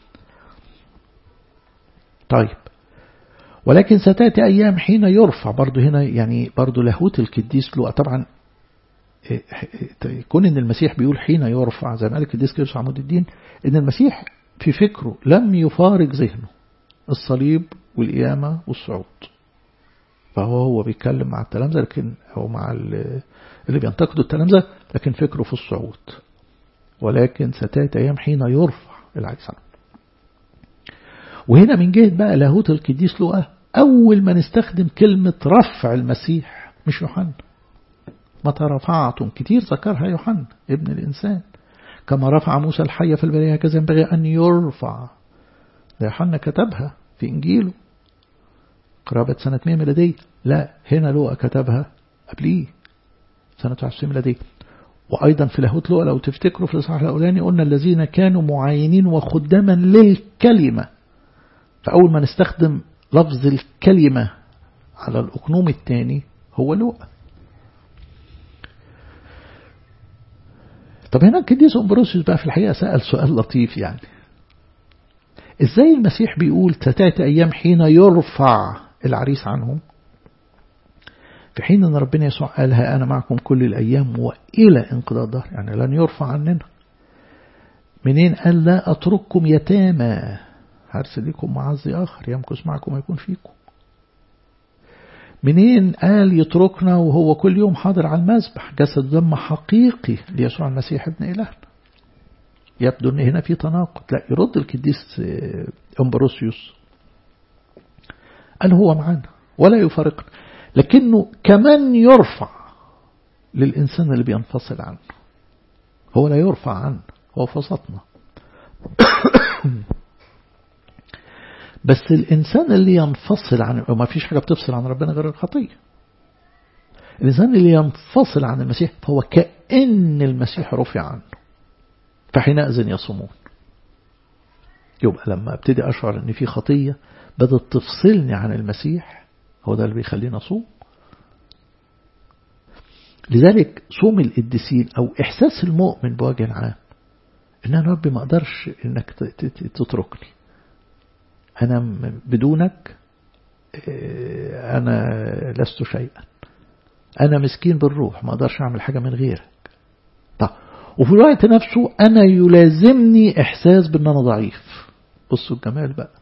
طيب ولكن ستأتي أيام حين يرفع برضو هنا يعني برضو لاهوت الكديس له طبعا يكون ان المسيح بيقول حين يرفع زي ما قال الكديس كيرس عمود الدين ان المسيح في فكره لم يفارق ذهنه الصليب والقيامة والصعود فهو هو بيتكلم مع التلامذة لكن أو مع اللي بينتقدوا التلامذة لكن فكره في الصعود ولكن ستأتي أيام حين يرفع العريس عنه وهنا من جهة بقى لاهوت القديس لقى أول ما نستخدم كلمة رفع المسيح مش يوحنا متى رفعتم كتير ذكرها يوحنا ابن الإنسان كما رفع موسى الحية في البرية هكذا ينبغي أن يرفع ده يوحنا كتبها في إنجيله قرابة سنة 100 ميلادية لا هنا لوقا كتبها قبليه سنة 91 ميلادية وأيضا في لاهوت لوقا لو تفتكروا في الإصحاح الأولاني قلنا الذين كانوا معينين وخداما للكلمة فأول ما نستخدم لفظ الكلمة على الأقنوم الثاني هو لوقا طب هنا القديس أمبروسيوس بقى في الحقيقة سأل سؤال لطيف يعني ازاي المسيح بيقول ستأتي أيام حين يرفع العريس عنهم في حين أن ربنا يسوع قال ها أنا معكم كل الأيام وإلى انقضاء الدهر يعني لن يرفع عننا منين قال لا أترككم يتامى هرسلكم معزي آخر يمكث معكم ويكون فيكم منين قال يتركنا وهو كل يوم حاضر على المذبح جسد دم حقيقي ليسوع المسيح ابن إلهنا يبدو ان هنا في تناقض لا يرد القديس امبروسيوس قال هو معنا ولا يفارقنا لكنه كمان يرفع للإنسان اللي بينفصل عنه هو لا يرفع عنه هو في وسطنا بس الإنسان اللي ينفصل عن وما فيش حاجة بتفصل عن ربنا غير الخطية الإنسان اللي ينفصل عن المسيح فهو كأن المسيح رفع عنه فحينئذ يصومون يبقى لما ابتدي أشعر أن في خطية بدأت تفصلني عن المسيح هو ده اللي بيخليني أصوم لذلك صوم القديسين أو إحساس المؤمن بوجه عام إن أنا ربي ما أقدرش إنك تتركني أنا بدونك أنا لست شيئا أنا مسكين بالروح ما أقدرش أعمل حاجة من غيرك طب وفي الوقت نفسه أنا يلازمني إحساس بأن أنا ضعيف بصوا الجمال بقى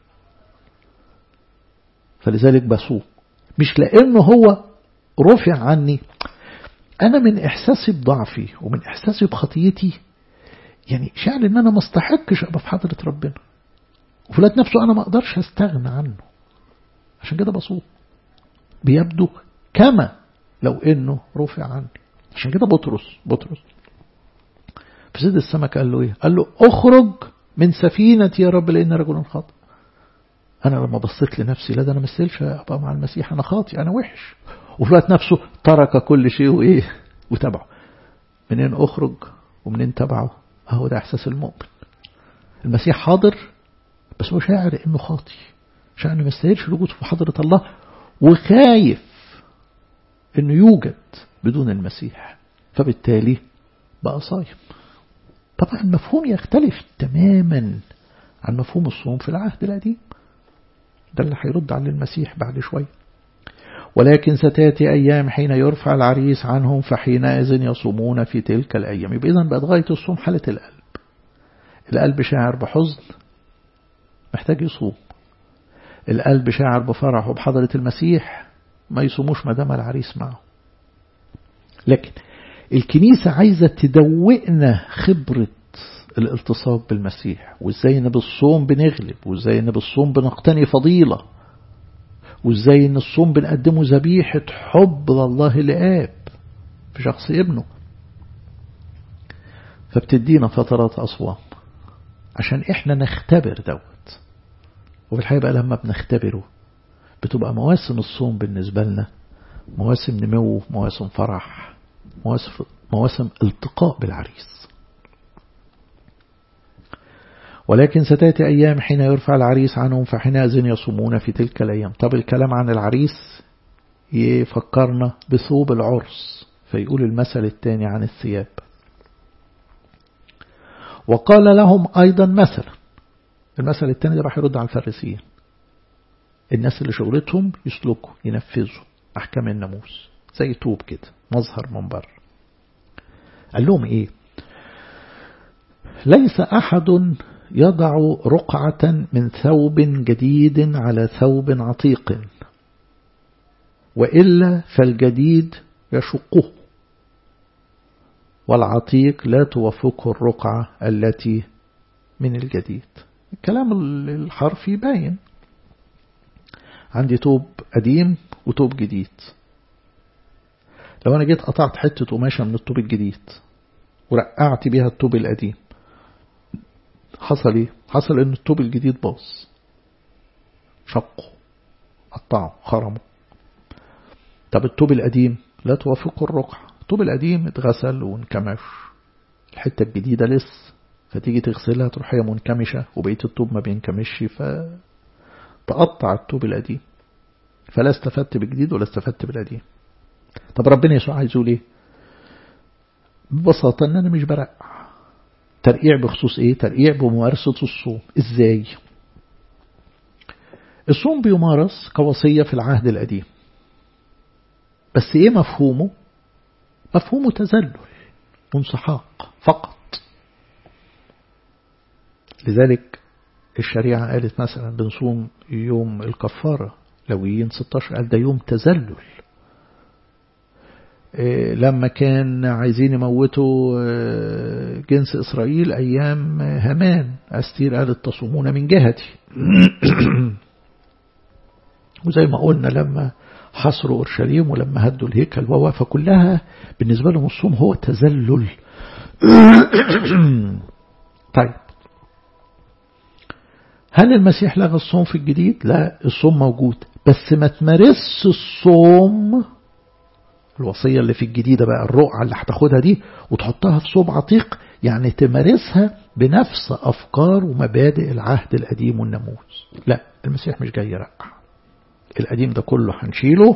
فلذلك بصوم مش لأنه هو رفع عني أنا من إحساسي بضعفي ومن إحساسي بخطيتي يعني شعر إن أنا ما استحقش أبقى في حضرة ربنا وفي الوقت نفسه أنا ما أقدرش أستغنى عنه عشان كده بصوم بيبدو كما لو إنه رفع عني عشان كده بطرس بطرس في سيد السمك قال له إيه قال له أخرج من سفينتي يا رب لأن رجل خاطئ أنا لما بصيت لنفسي لا ده أنا مسلش أبقى مع المسيح أنا خاطئ أنا وحش وفي الوقت نفسه ترك كل شيء وإيه وتبعه منين أخرج ومنين تبعه أهو ده إحساس المؤمن المسيح حاضر بس هو شاعر إنه خاطئ شاعر إنه ما يستاهلش الوجود في حضرة الله وخايف إنه يوجد بدون المسيح فبالتالي بقى صايم طبعا المفهوم يختلف تماما عن مفهوم الصوم في العهد القديم ده اللي هيرد على المسيح بعد شوية ولكن ستاتي أيام حين يرفع العريس عنهم فحينئذ يصومون في تلك الأيام إذن بقت غاية الصوم حالة القلب القلب شاعر بحزن محتاج يصوم القلب شاعر بفرح وبحضرة المسيح ما يصوموش ما دام العريس معه لكن الكنيسة عايزة تدوقنا خبرة الالتصاق بالمسيح وازاي ان بالصوم بنغلب وازاي ان بالصوم بنقتني فضيلة وازاي ان الصوم بنقدمه ذبيحة حب لله لآب في شخص ابنه فبتدينا فترات أصوام عشان احنا نختبر دوت وفي الحقيقة بقى لما بنختبره بتبقى مواسم الصوم بالنسبة لنا مواسم نمو مواسم فرح مواسم, مواسم التقاء بالعريس ولكن ستأتي أيام حين يرفع العريس عنهم فحينئذ يصومون في تلك الأيام طب الكلام عن العريس يفكرنا بثوب العرس فيقول المثل الثاني عن الثياب وقال لهم أيضا مثلا المثل الثاني ده راح يرد على الفارسيين الناس اللي شغلتهم يسلكوا ينفذوا أحكام الناموس زي طوب كده مظهر من بره قال لهم إيه ليس أحد يضع رقعة من ثوب جديد على ثوب عتيق وإلا فالجديد يشقه والعتيق لا توافقه الرقعة التي من الجديد الكلام الحرفي باين عندي توب قديم وتوب جديد لو أنا جيت قطعت حتة قماشة من الطوب الجديد ورقعت بيها الطوب القديم حصل ايه حصل ان الطوب الجديد باظ شقه قطعوا خرموا طب الطوب القديم لا توافقه الرقعة الطوب القديم اتغسل وانكمش الحتة الجديدة لسه فتيجي تغسلها تروح هي منكمشة وبقية الطوب ما بينكمش فتقطع الطوب القديم فلا استفدت بالجديد ولا استفدت بالقديم طب ربنا يسوع عايز يقول ايه ببساطة ان انا مش برقع ترقيع بخصوص ايه ترقيع بممارسة الصوم ازاي الصوم بيمارس كوصية في العهد القديم بس ايه مفهومه مفهومه تذلل وانسحاق فقط لذلك الشريعة قالت مثلا بنصوم يوم الكفارة لويين 16 قال ده يوم تذلل لما كان عايزين يموتوا جنس إسرائيل أيام همان أستير قالت تصومون من جهتي وزي ما قلنا لما حصروا أورشليم ولما هدوا الهيكل ووافى كلها بالنسبة لهم الصوم هو تذلل طيب هل المسيح لغى الصوم في الجديد لا الصوم موجود بس ما تمارسش الصوم الوصية اللي في الجديدة بقى الرقعة اللي هتاخدها دي وتحطها في صوم عتيق يعني تمارسها بنفس أفكار ومبادئ العهد القديم والناموس لا المسيح مش جاي يرقع القديم ده كله هنشيله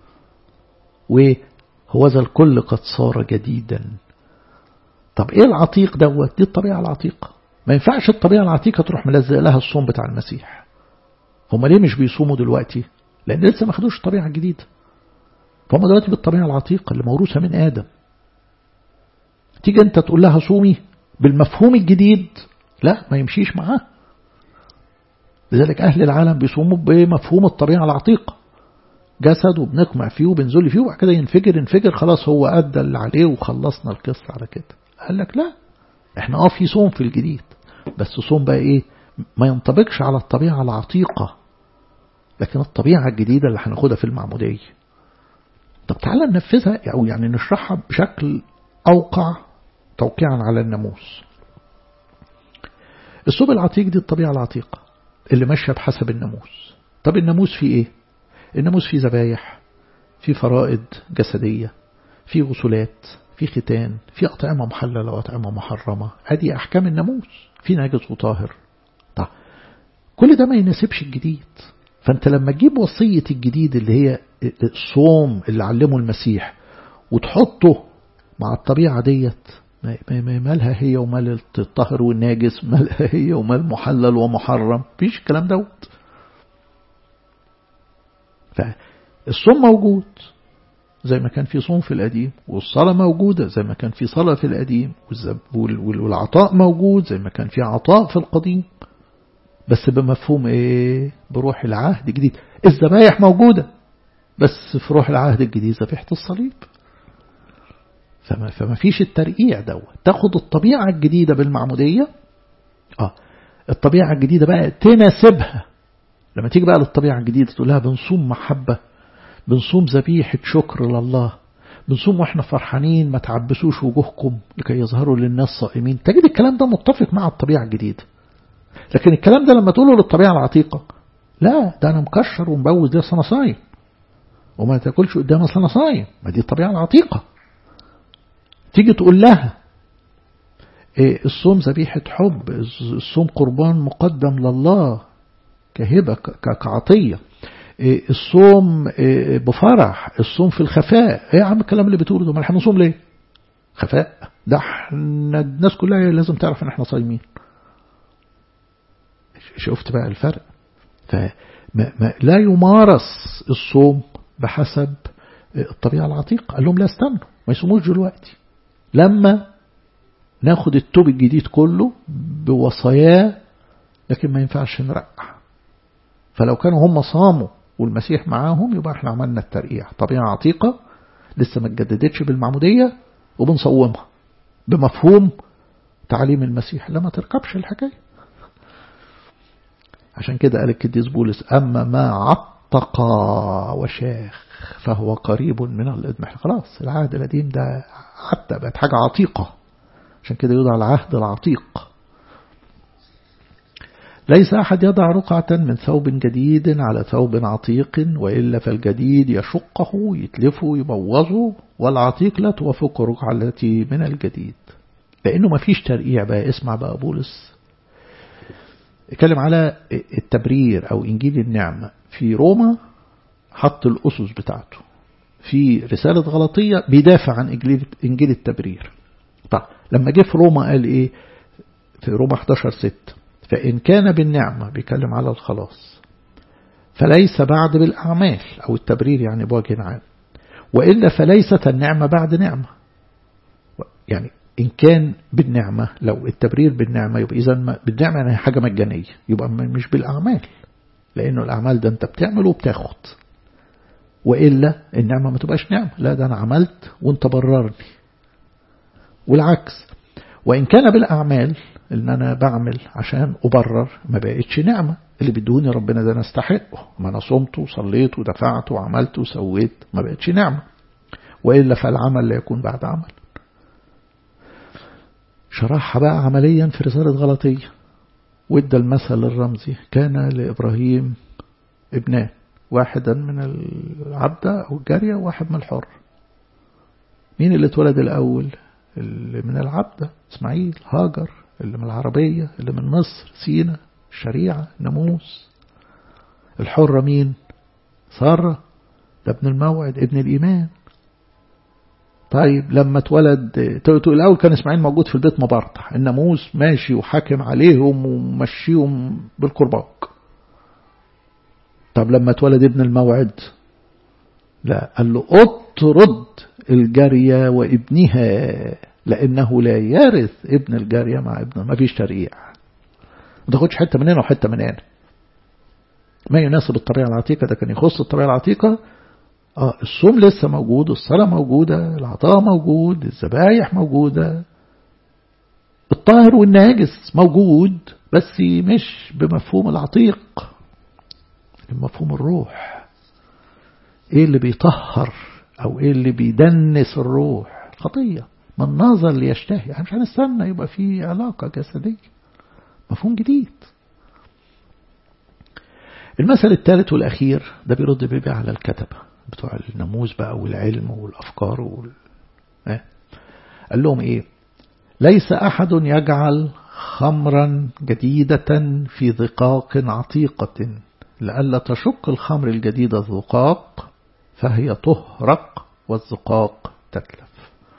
وهو ذا الكل قد صار جديدا طب ايه العتيق دوت دي الطبيعة العتيقة ما ينفعش الطبيعة العتيقة تروح ملزق لها الصوم بتاع المسيح هم ليه مش بيصوموا دلوقتي لان لسه ما خدوش الطبيعة الجديدة فهم دلوقتي بالطبيعة العتيقة اللي موروثة من آدم تيجي انت تقول لها صومي بالمفهوم الجديد لا ما يمشيش معاه لذلك أهل العالم بيصوموا بمفهوم الطبيعة العتيقة جسد وبنقمع فيه وبنزل فيه وبعد كده ينفجر ينفجر خلاص هو أدى اللي عليه وخلصنا القصة على كده قال لك لا احنا اه في صوم في الجديد بس صوم بقى ايه ما ينطبقش على الطبيعة العتيقة لكن الطبيعة الجديدة اللي هناخدها في المعمودية طب تعالى ننفذها أو يعني نشرحها بشكل أوقع توقيعا على الناموس الصوب العتيق دي الطبيعة العتيقة اللي ماشية بحسب الناموس طب الناموس فيه ايه الناموس فيه ذبايح فيه فرائض جسدية فيه غسولات في ختان في أطعمة محللة وأطعمة محرمة هذه أحكام الناموس في ناجس وطاهر طيب كل ده ما يناسبش الجديد فأنت لما تجيب وصية الجديد اللي هي الصوم اللي علمه المسيح وتحطه مع الطبيعة ديت مالها هي ومال الطاهر والناجس مالها هي ومال محلل ومحرم فيش الكلام دوت فالصوم موجود زي ما كان في صوم في القديم والصلاة موجودة زي ما كان في صلاة في القديم والعطاء موجود زي ما كان في عطاء في القديم بس بمفهوم ايه بروح العهد الجديد الذبايح موجودة بس في روح العهد الجديد ذبيحة الصليب فما, فما فيش الترقيع دوت تاخد الطبيعة الجديدة بالمعمودية اه الطبيعة الجديدة بقى تناسبها لما تيجي بقى للطبيعة الجديدة تقول لها بنصوم محبة بنصوم ذبيحة شكر لله بنصوم واحنا فرحانين ما تعبسوش وجوهكم لكي يظهروا للناس صائمين تجد الكلام ده متفق مع الطبيعة الجديدة لكن الكلام ده لما تقوله للطبيعة العتيقة لا ده أنا مكشر ومبوز ده أنا صايم وما تاكلش قدام أصل أنا صايم ما دي الطبيعة العتيقة تيجي تقول لها إيه الصوم ذبيحة حب الصوم قربان مقدم لله كهبة كعطية إيه الصوم إيه بفرح الصوم في الخفاء ايه يا عم الكلام اللي بتقوله ده ما احنا نصوم ليه خفاء ده احنا الناس كلها لازم تعرف ان احنا صايمين شفت بقى الفرق فما ما لا يمارس الصوم بحسب الطبيعة العتيقة قال لهم لا استنوا ما يصوموش دلوقتي لما ناخد التوب الجديد كله بوصاياه لكن ما ينفعش نرقع فلو كانوا هم صاموا والمسيح معاهم يبقى احنا عملنا الترقيع طبيعة عتيقة لسه ما اتجددتش بالمعمودية وبنصومها بمفهوم تعليم المسيح لما تركبش الحكاية عشان كده قال القديس بولس أما ما عتق وشاخ فهو قريب من الإدمح خلاص العهد القديم ده حتى بقت حاجة عتيقة عشان كده يوضع العهد العتيق ليس أحد يضع رقعة من ثوب جديد على ثوب عتيق وإلا فالجديد يشقه يتلفه يبوظه والعتيق لا توافق الرقعة التي من الجديد لأنه ما فيش ترقيع بقى اسمع بقى بولس اتكلم على التبرير أو إنجيل النعمة في روما حط الأسس بتاعته في رسالة غلطية بيدافع عن إنجيل التبرير طيب لما جه في روما قال إيه في روما 11 6 فإن كان بالنعمة بيكلم على الخلاص فليس بعد بالأعمال أو التبرير يعني بوجه عام وإلا فليست النعمة بعد نعمة يعني إن كان بالنعمة لو التبرير بالنعمة يبقى إذا بالنعمة يعني حاجة مجانية يبقى مش بالأعمال لأنه الأعمال ده أنت بتعمل وبتاخد وإلا النعمة ما تبقاش نعمة لا ده أنا عملت وأنت بررني والعكس وإن كان بالأعمال إن أنا بعمل عشان أبرر ما بقتش نعمة اللي بدوني ربنا ده أنا استحقه ما أنا صمت وصليت ودفعت وعملت وسويت ما بقتش نعمة وإلا فالعمل لا يكون بعد عمل شرحها بقى عمليا في رسالة غلطية وادى المثل الرمزي كان لإبراهيم ابنان واحدا من العبدة أو الجارية وواحد من الحر مين اللي اتولد الأول اللي من العبدة إسماعيل هاجر اللي من العربية اللي من مصر سينا الشريعة الناموس الحرة مين سارة ده ابن الموعد ابن الإيمان طيب لما اتولد الأول كان إسماعيل موجود في البيت مبرطح الناموس ماشي وحاكم عليهم ومشيهم بالقرباك طب لما اتولد ابن الموعد لا قال له اطرد الجارية وابنها لأنه لا يرث ابن الجارية مع ابنه ما فيش ترقيع ما تاخدش حتة من هنا وحتة من هنا ما يناسب الطريقة العتيقة ده كان يخص الطريقة العتيقة اه الصوم لسه موجود الصلاة موجودة العطاء موجود الذبايح موجودة الطاهر والناجس موجود بس مش بمفهوم العتيق بمفهوم الروح ايه اللي بيطهر او ايه اللي بيدنس الروح خطية من نظر ليشتهي يعني مش هنستنى يبقى في علاقة جسدية مفهوم جديد المثل الثالث والأخير ده بيرد بيه على الكتبة بتوع الناموس بقى والعلم والأفكار وال... اه؟ قال لهم إيه ليس أحد يجعل خمرا جديدة في ذقاق عتيقة لئلا تشق الخمر الجديدة الذقاق فهي تهرق والزقاق تتلف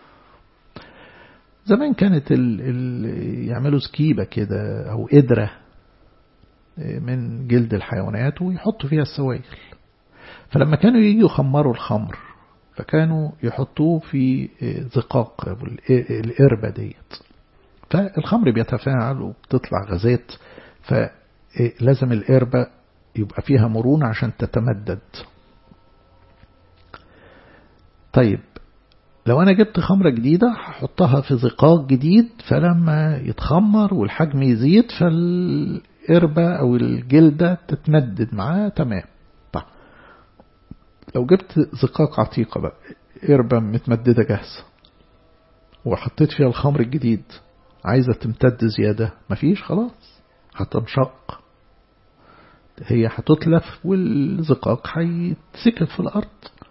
زمان كانت ال ال يعملوا سكيبة كده أو قدرة من جلد الحيوانات ويحطوا فيها السوائل فلما كانوا يجوا يخمروا الخمر فكانوا يحطوه في زقاق القربة ديت فالخمر بيتفاعل وبتطلع غازات فلازم القربة يبقى فيها مرونة عشان تتمدد طيب لو أنا جبت خمرة جديدة هحطها في زقاق جديد فلما يتخمر والحجم يزيد فالقربة أو الجلدة تتمدد معاه تمام طيب لو جبت زقاق عتيقة بقى قربة متمددة جاهزة وحطيت فيها الخمر الجديد عايزة تمتد زيادة مفيش خلاص هتنشق هي هتتلف والزقاق هيتسكب في الأرض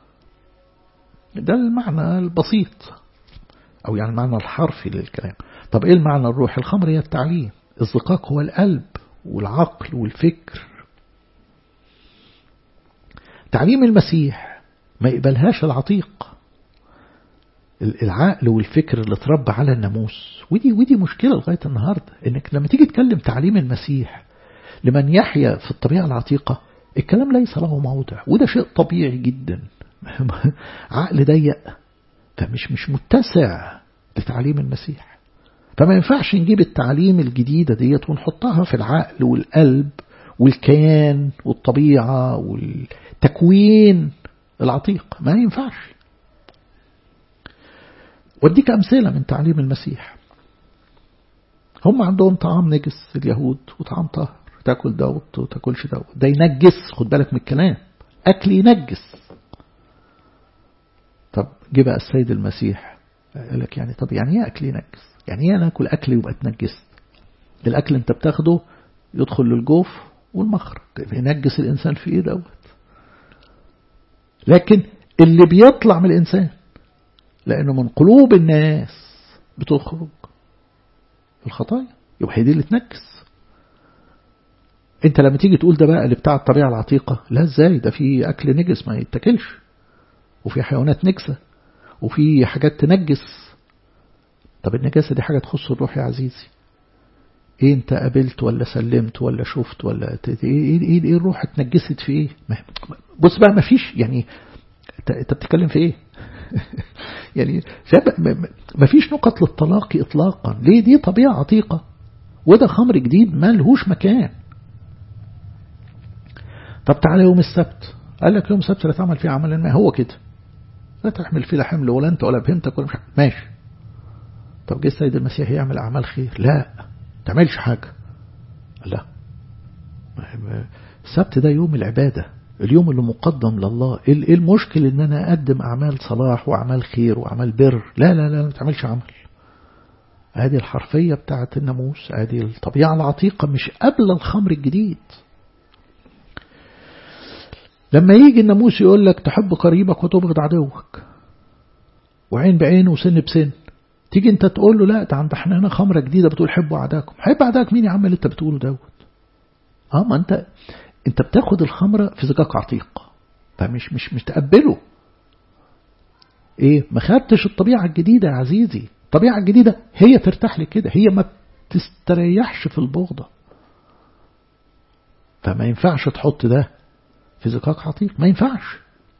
ده المعنى البسيط أو يعني المعنى الحرفي للكلام طب إيه المعنى الروحي الخمر هي التعليم الزقاق هو القلب والعقل والفكر تعليم المسيح ما يقبلهاش العتيق العقل والفكر اللي اتربى على الناموس ودي ودي مشكلة لغاية النهاردة انك لما تيجي تكلم تعليم المسيح لمن يحيا في الطبيعة العتيقة الكلام ليس له موضع وده شيء طبيعي جدا عقل ضيق فمش مش متسع لتعليم المسيح فما ينفعش نجيب التعليم الجديدة ديت ونحطها في العقل والقلب والكيان والطبيعة والتكوين العتيق ما ينفعش وديك أمثلة من تعليم المسيح هم عندهم طعام نجس اليهود وطعام طاهر تاكل دوت وتاكلش دوت ده ينجس خد بالك من الكلام أكل ينجس طب جه بقى السيد المسيح قال لك يعني طب يعني ايه أكل ينجس يعني ايه ناكل أكل يبقى تنجس الأكل انت بتاخده يدخل للجوف والمخرج ينجس الإنسان في إيه دوت لكن اللي بيطلع من الإنسان لأنه من قلوب الناس بتخرج الخطايا يبقى هي دي اللي تنكس انت لما تيجي تقول ده بقى اللي بتاع الطبيعة العتيقة لا ازاي ده في أكل نجس ما يتاكلش وفي حيوانات نجسة وفي حاجات تنجس طب النجاسة دي حاجة تخص الروح يا عزيزي ايه انت قابلت ولا سلمت ولا شفت ولا ايه ايه ايه, إيه الروح اتنجست في ايه بص بقى ما فيش يعني انت بتتكلم في ايه يعني ما فيش نقط للطلاق اطلاقا ليه دي طبيعة عتيقة وده خمر جديد ما لهوش مكان طب تعالى يوم السبت قال لك يوم السبت لا تعمل فيه عمل ما هو كده لا تحمل فيه لا حمل ولا انت ولا بهمتك ولا مش ماشي طب جه السيد المسيح يعمل اعمال خير لا تعملش حاجة لا السبت ده يوم العبادة اليوم اللي مقدم لله ايه المشكل ان انا اقدم اعمال صلاح واعمال خير واعمال بر لا لا لا ما تعملش عمل هذه الحرفية بتاعت الناموس هذه الطبيعة العتيقة مش قبل الخمر الجديد لما يجي الناموس يقول لك تحب قريبك وتبغض عدوك وعين بعين وسن بسن تيجي انت تقول له لا ده عند احنا هنا خمره جديده بتقول حبوا اعدائكم حب اعدائك مين يا عم اللي انت بتقوله دوت اه ما انت انت بتاخد الخمره في زجاج عتيق فمش مش مش تقبله ايه ما خدتش الطبيعه الجديده يا عزيزي الطبيعه الجديده هي ترتاح لي كده هي ما تستريحش في البغضه فما ينفعش تحط ده في زجاج عتيق ما ينفعش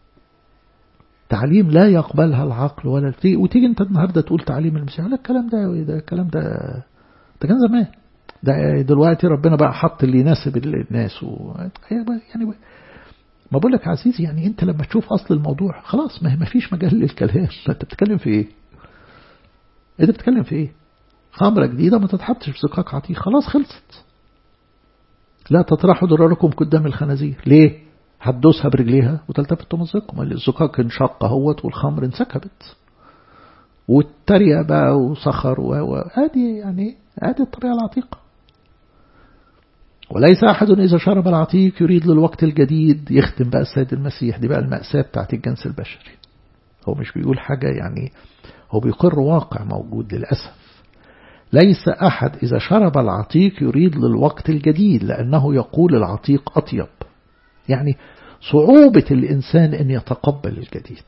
تعليم لا يقبلها العقل ولا الفي وتيجي انت النهارده تقول تعليم المسيح لا الكلام ده ده الكلام ده ده كان زمان ده دلوقتي ربنا بقى حط اللي يناسب الناس و... يعني ما بقول لك يا عزيزي يعني انت لما تشوف اصل الموضوع خلاص ما فيش مجال للكلام انت بتتكلم في ايه انت بتتكلم في ايه خمره جديده ما تتحطش في زقاق عتيق خلاص خلصت لا تطرحوا ضراركم قدام الخنازير ليه هتدوسها برجليها وتلتفت تمزقكم الزقاق انشق اهوت والخمر انسكبت والتريقة بقى وصخر وادي يعني ادي الطبيعة العتيقة وليس أحد إذا شرب العتيق يريد للوقت الجديد يختم بقى السيد المسيح دي بقى المأساة بتاعت الجنس البشري هو مش بيقول حاجة يعني هو بيقر واقع موجود للأسف ليس أحد إذا شرب العتيق يريد للوقت الجديد لأنه يقول العتيق أطيب يعني صعوبة الإنسان أن يتقبل الجديد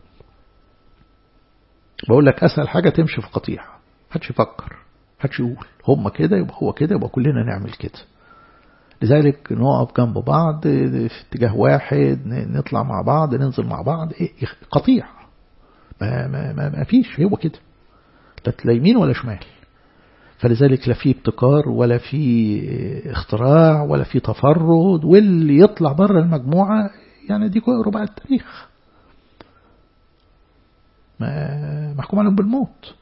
بقول لك أسهل حاجة تمشي في قطيع حدش يفكر حدش يقول هم كده يبقى هو كده يبقى كلنا نعمل كده لذلك نقف جنب بعض في اتجاه واحد نطلع مع بعض ننزل مع بعض قطيع ما, ما, ما, ما فيش هو كده لا يمين ولا شمال فلذلك لا في ابتكار ولا في اختراع ولا في تفرد واللي يطلع بره المجموعة يعني دي ربع التاريخ ما محكوم عليهم بالموت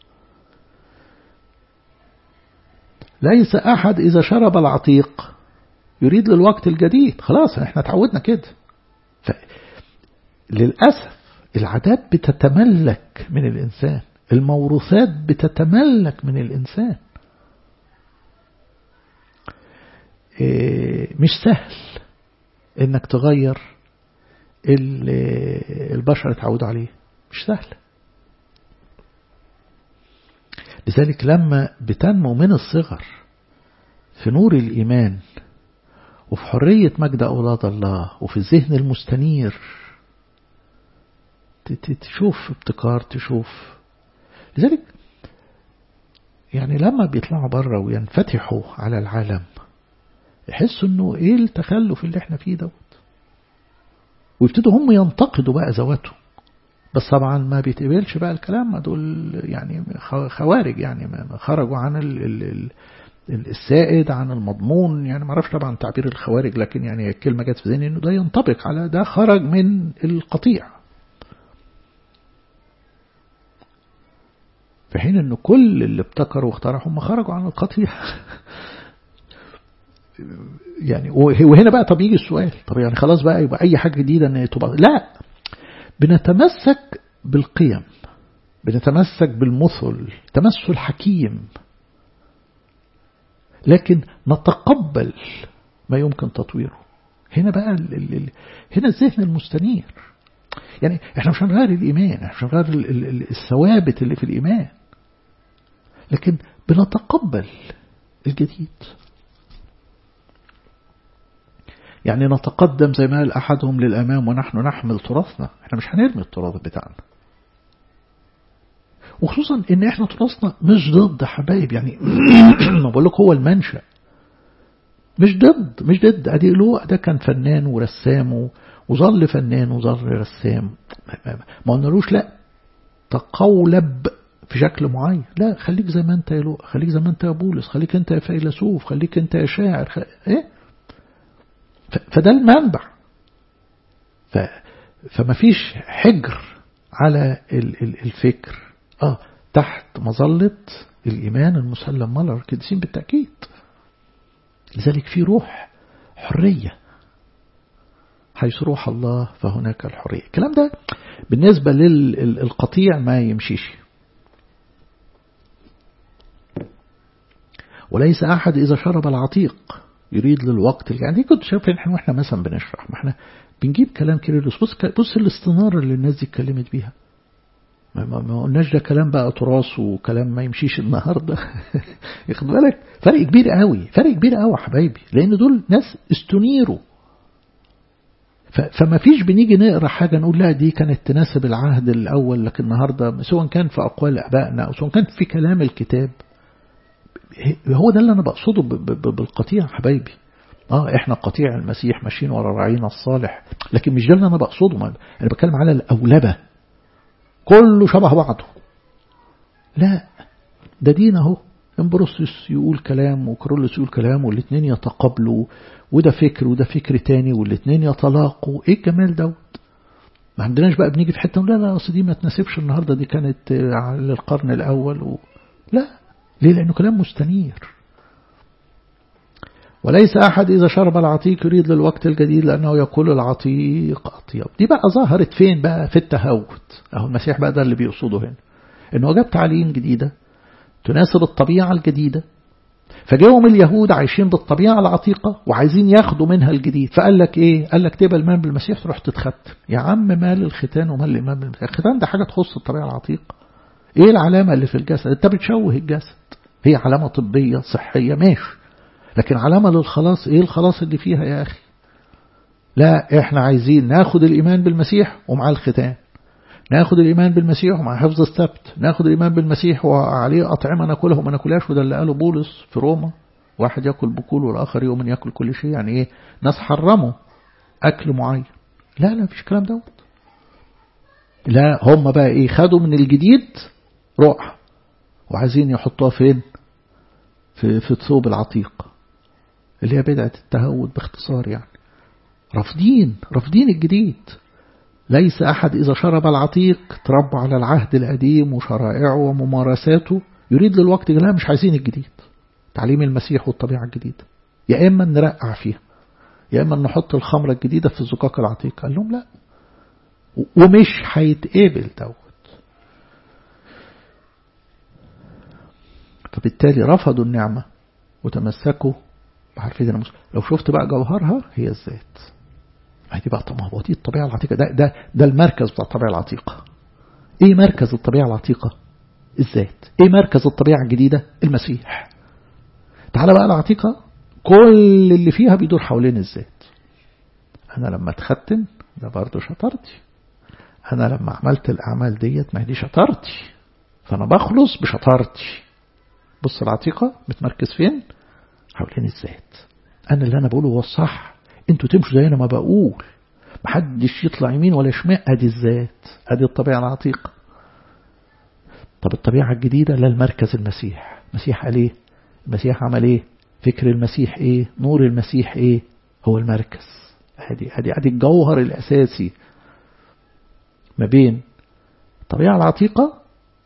ليس أحد إذا شرب العتيق يريد للوقت الجديد خلاص احنا تعودنا كده للأسف العادات بتتملك من الإنسان الموروثات بتتملك من الإنسان مش سهل انك تغير البشر اتعودوا عليه مش سهل لذلك لما بتنمو من الصغر في نور الإيمان وفي حرية مجد أولاد الله وفي الذهن المستنير تشوف ابتكار تشوف لذلك يعني لما بيطلعوا بره وينفتحوا على العالم يحسوا انه ايه التخلف اللي احنا فيه دوت ويبتدوا هم ينتقدوا بقى ذواتهم بس طبعا ما بيتقبلش بقى الكلام ما دول يعني خوارج يعني ما خرجوا عن ال ال ال السائد عن المضمون يعني ما اعرفش طبعا تعبير الخوارج لكن يعني الكلمه جت في ذهني انه ده ينطبق على ده خرج من القطيع في حين انه كل اللي ابتكروا واخترعوا هم خرجوا عن القطيع يعني وهنا بقى طب يجي السؤال طب يعني خلاص بقى يبقى اي حاجه جديده ان تبقى لا بنتمسك بالقيم بنتمسك بالمثل تمثل حكيم لكن نتقبل ما يمكن تطويره هنا بقى ال ال ال هنا الذهن المستنير يعني احنا مش هنغير الإيمان احنا مش هنغير الثوابت اللي في الإيمان لكن بنتقبل الجديد يعني نتقدم زي ما قال أحدهم للأمام ونحن نحمل تراثنا احنا مش هنرمي التراث بتاعنا وخصوصا ان احنا تراثنا مش ضد حبايب يعني ما بقول لك هو المنشأ مش ضد مش ضد ادي له ده كان فنان ورسام وظل فنان وظل رسام ما قلنالوش لا تقولب في شكل معين لا خليك زي ما انت يا لؤ خليك زي ما انت يا بولس خليك انت يا فيلسوف خليك انت يا شاعر خ... ايه فده المنبع ف... فما فيش حجر على الفكر اه تحت مظلة الإيمان المسلم مال القديسين بالتأكيد لذلك في روح حرية حيث روح الله فهناك الحرية الكلام ده بالنسبة للقطيع ما يمشيش وليس أحد إذا شرب العتيق يريد للوقت يعني دي كنت شايف احنا واحنا مثلا بنشرح ما احنا بنجيب كلام كيرلس بص بص الاستنارة اللي الناس دي اتكلمت بيها ما, ما, ما قلناش ده كلام بقى تراث وكلام ما يمشيش النهارده ياخد بالك فرق كبير قوي فرق كبير قوي يا حبايبي لان دول ناس استنيروا فما فيش بنيجي نقرا حاجه نقول لا دي كانت تناسب العهد الاول لكن النهارده سواء كان في اقوال ابائنا او سواء كان في كلام الكتاب هو ده اللي انا بقصده بالقطيع حبايبي اه احنا قطيع المسيح ماشيين ورا راعينا الصالح لكن مش ده اللي انا بقصده انا بتكلم على الاولبه كله شبه بعضه لا ده دين اهو امبروسيوس يقول كلام وكرولوس يقول كلام والاثنين يتقابلوا وده فكر وده فكر تاني والاثنين يتلاقوا ايه الجمال دوت ما عندناش بقى بنيجي في حته لا لا اصل دي ما تناسبش النهارده دي كانت للقرن الاول و... لا ليه لانه كلام مستنير وليس أحد إذا شرب العتيق يريد للوقت الجديد لأنه يقول العتيق أطيب دي بقى ظهرت فين بقى في التهوت أهو المسيح بقى ده اللي بيقصده هنا إنه جاب تعليم جديدة تناسب الطبيعة الجديدة فجاهم اليهود عايشين بالطبيعة العتيقة وعايزين ياخدوا منها الجديد فقال لك إيه قال لك تبقى الإمام بالمسيح تروح تتختم يا عم مال الختان ومال الإمام بالمسيح الختان ده حاجة تخص الطبيعة العتيقة إيه العلامة اللي في الجسد أنت بتشوه الجسد هي علامة طبية صحية ماشي لكن علامة للخلاص ايه الخلاص اللي فيها يا اخي لا احنا عايزين ناخد الايمان بالمسيح ومع الختان ناخد الايمان بالمسيح ومع حفظ السبت ناخد الايمان بالمسيح وعليه اطعمه ناكلها وما ناكلهاش وده اللي قاله بولس في روما واحد ياكل بكول والاخر يؤمن ياكل كل شيء يعني ايه ناس حرموا اكل معين لا لا مفيش كلام دوت لا هم بقى ايه خدوا من الجديد روح وعايزين يحطوها فين في في ثوب العتيق اللي هي بدعة التهود باختصار يعني رافضين رافضين الجديد ليس أحد إذا شرب العتيق تربى على العهد القديم وشرائعه وممارساته يريد للوقت لا مش عايزين الجديد تعليم المسيح والطبيعة الجديدة يا إما نرقع فيها يا إما نحط الخمرة الجديدة في الزقاق العتيق قال لهم لا ومش هيتقبل دوت فبالتالي رفضوا النعمة وتمسكوا بعرفين المسلم لو شفت بقى جوهرها هي الذات ما دي بقى طب هو دي الطبيعة العتيقة ده, ده, ده المركز بتاع الطبيعة العتيقة ايه مركز الطبيعة العتيقة الذات ايه مركز الطبيعة الجديدة المسيح تعالى بقى العتيقة كل اللي فيها بيدور حوالين الذات انا لما اتختم ده برضه شطارتي انا لما عملت الاعمال ديت ما دي شطارتي فانا بخلص بشطارتي بص العتيقة متمركز فين حوالين الذات أنا اللي أنا بقوله هو الصح أنتوا تمشوا زي أنا ما بقول محدش يطلع يمين ولا شمال أدي الذات أدي الطبيعة العتيقة طب الطبيعة الجديدة لا المركز المسيح المسيح قال إيه المسيح عمل إيه فكر المسيح إيه نور المسيح إيه هو المركز هذه هذه هذه الجوهر الأساسي ما بين الطبيعة العتيقة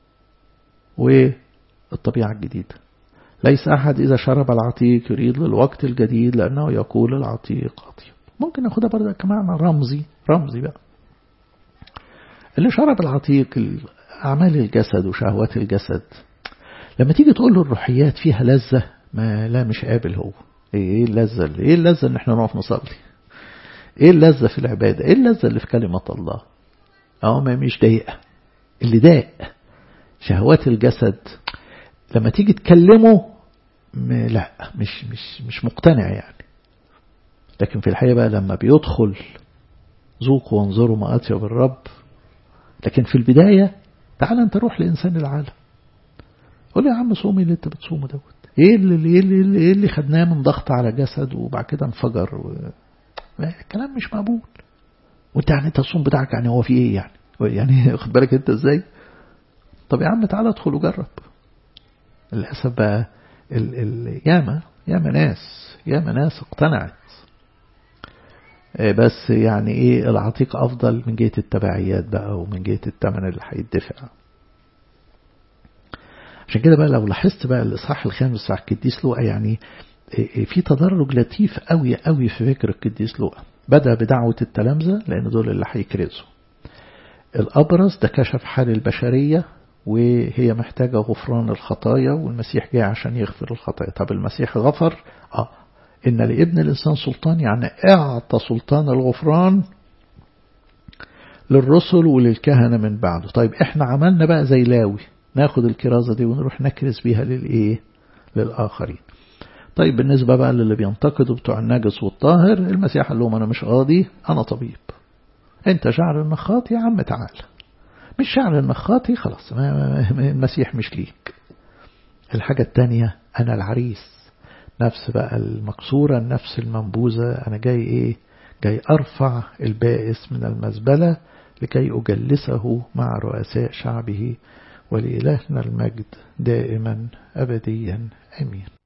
والطبيعة الجديدة ليس أحد إذا شرب العتيق يريد للوقت الجديد لأنه يقول العتيق عتيق ممكن ناخدها برضه كمعنى رمزي رمزي بقى اللي شرب العتيق أعمال الجسد وشهوات الجسد لما تيجي تقول له الروحيات فيها لذة ما لا مش قابل هو ايه اللذة ايه اللذة ان احنا نقف نصلي ايه اللذة في العبادة ايه اللذة اللي في كلمة الله اه ما مش ضايقة اللي ضايق شهوات الجسد لما تيجي تكلمه لا مش مش مش مقتنع يعني لكن في الحقيقة بقى لما بيدخل ذوقوا وانظروا ما أطيب الرب لكن في البداية تعال انت روح لإنسان العالم قول يا عم صومي اللي انت بتصومه دوت ايه اللي ايه اللي, إيه اللي خدناه من ضغط على جسد وبعد كده انفجر و... الكلام مش مقبول وانت يعني انت الصوم بتاعك يعني هو في ايه يعني يعني خد بالك انت ازاي طب يا عم تعالى ادخل وجرب للاسف بقى ال ال ياما ياما ناس ياما ناس اقتنعت بس يعني ايه العتيق افضل من جهة التبعيات بقى ومن جهة الثمن اللي هيدفع عشان كده بقى لو لاحظت بقى الاصحاح الخامس بتاع القديس لوقا يعني في تدرج لطيف قوي قوي في فكر القديس لوقا بدأ بدعوة التلامذة لأن دول اللي هيكرزوا الأبرز ده كشف حال البشرية وهي محتاجة غفران الخطايا والمسيح جاي عشان يغفر الخطايا طب المسيح غفر آه إن لابن الإنسان سلطان يعني أعطى سلطان الغفران للرسل وللكهنة من بعده طيب إحنا عملنا بقى زي لاوي ناخد الكرازة دي ونروح نكرز بيها للإيه للآخرين طيب بالنسبة بقى للي بينتقدوا بتوع النجس والطاهر المسيح قال لهم أنا مش قاضي أنا طبيب أنت شعر إنك خاطي يا عم تعال مش شعر إنك خاطي خلاص المسيح مش ليك الحاجة التانية أنا العريس نفس بقى المكسورة النفس المنبوذة أنا جاي إيه جاي أرفع البائس من المزبلة لكي أجلسه مع رؤساء شعبه ولإلهنا المجد دائما أبديا أمين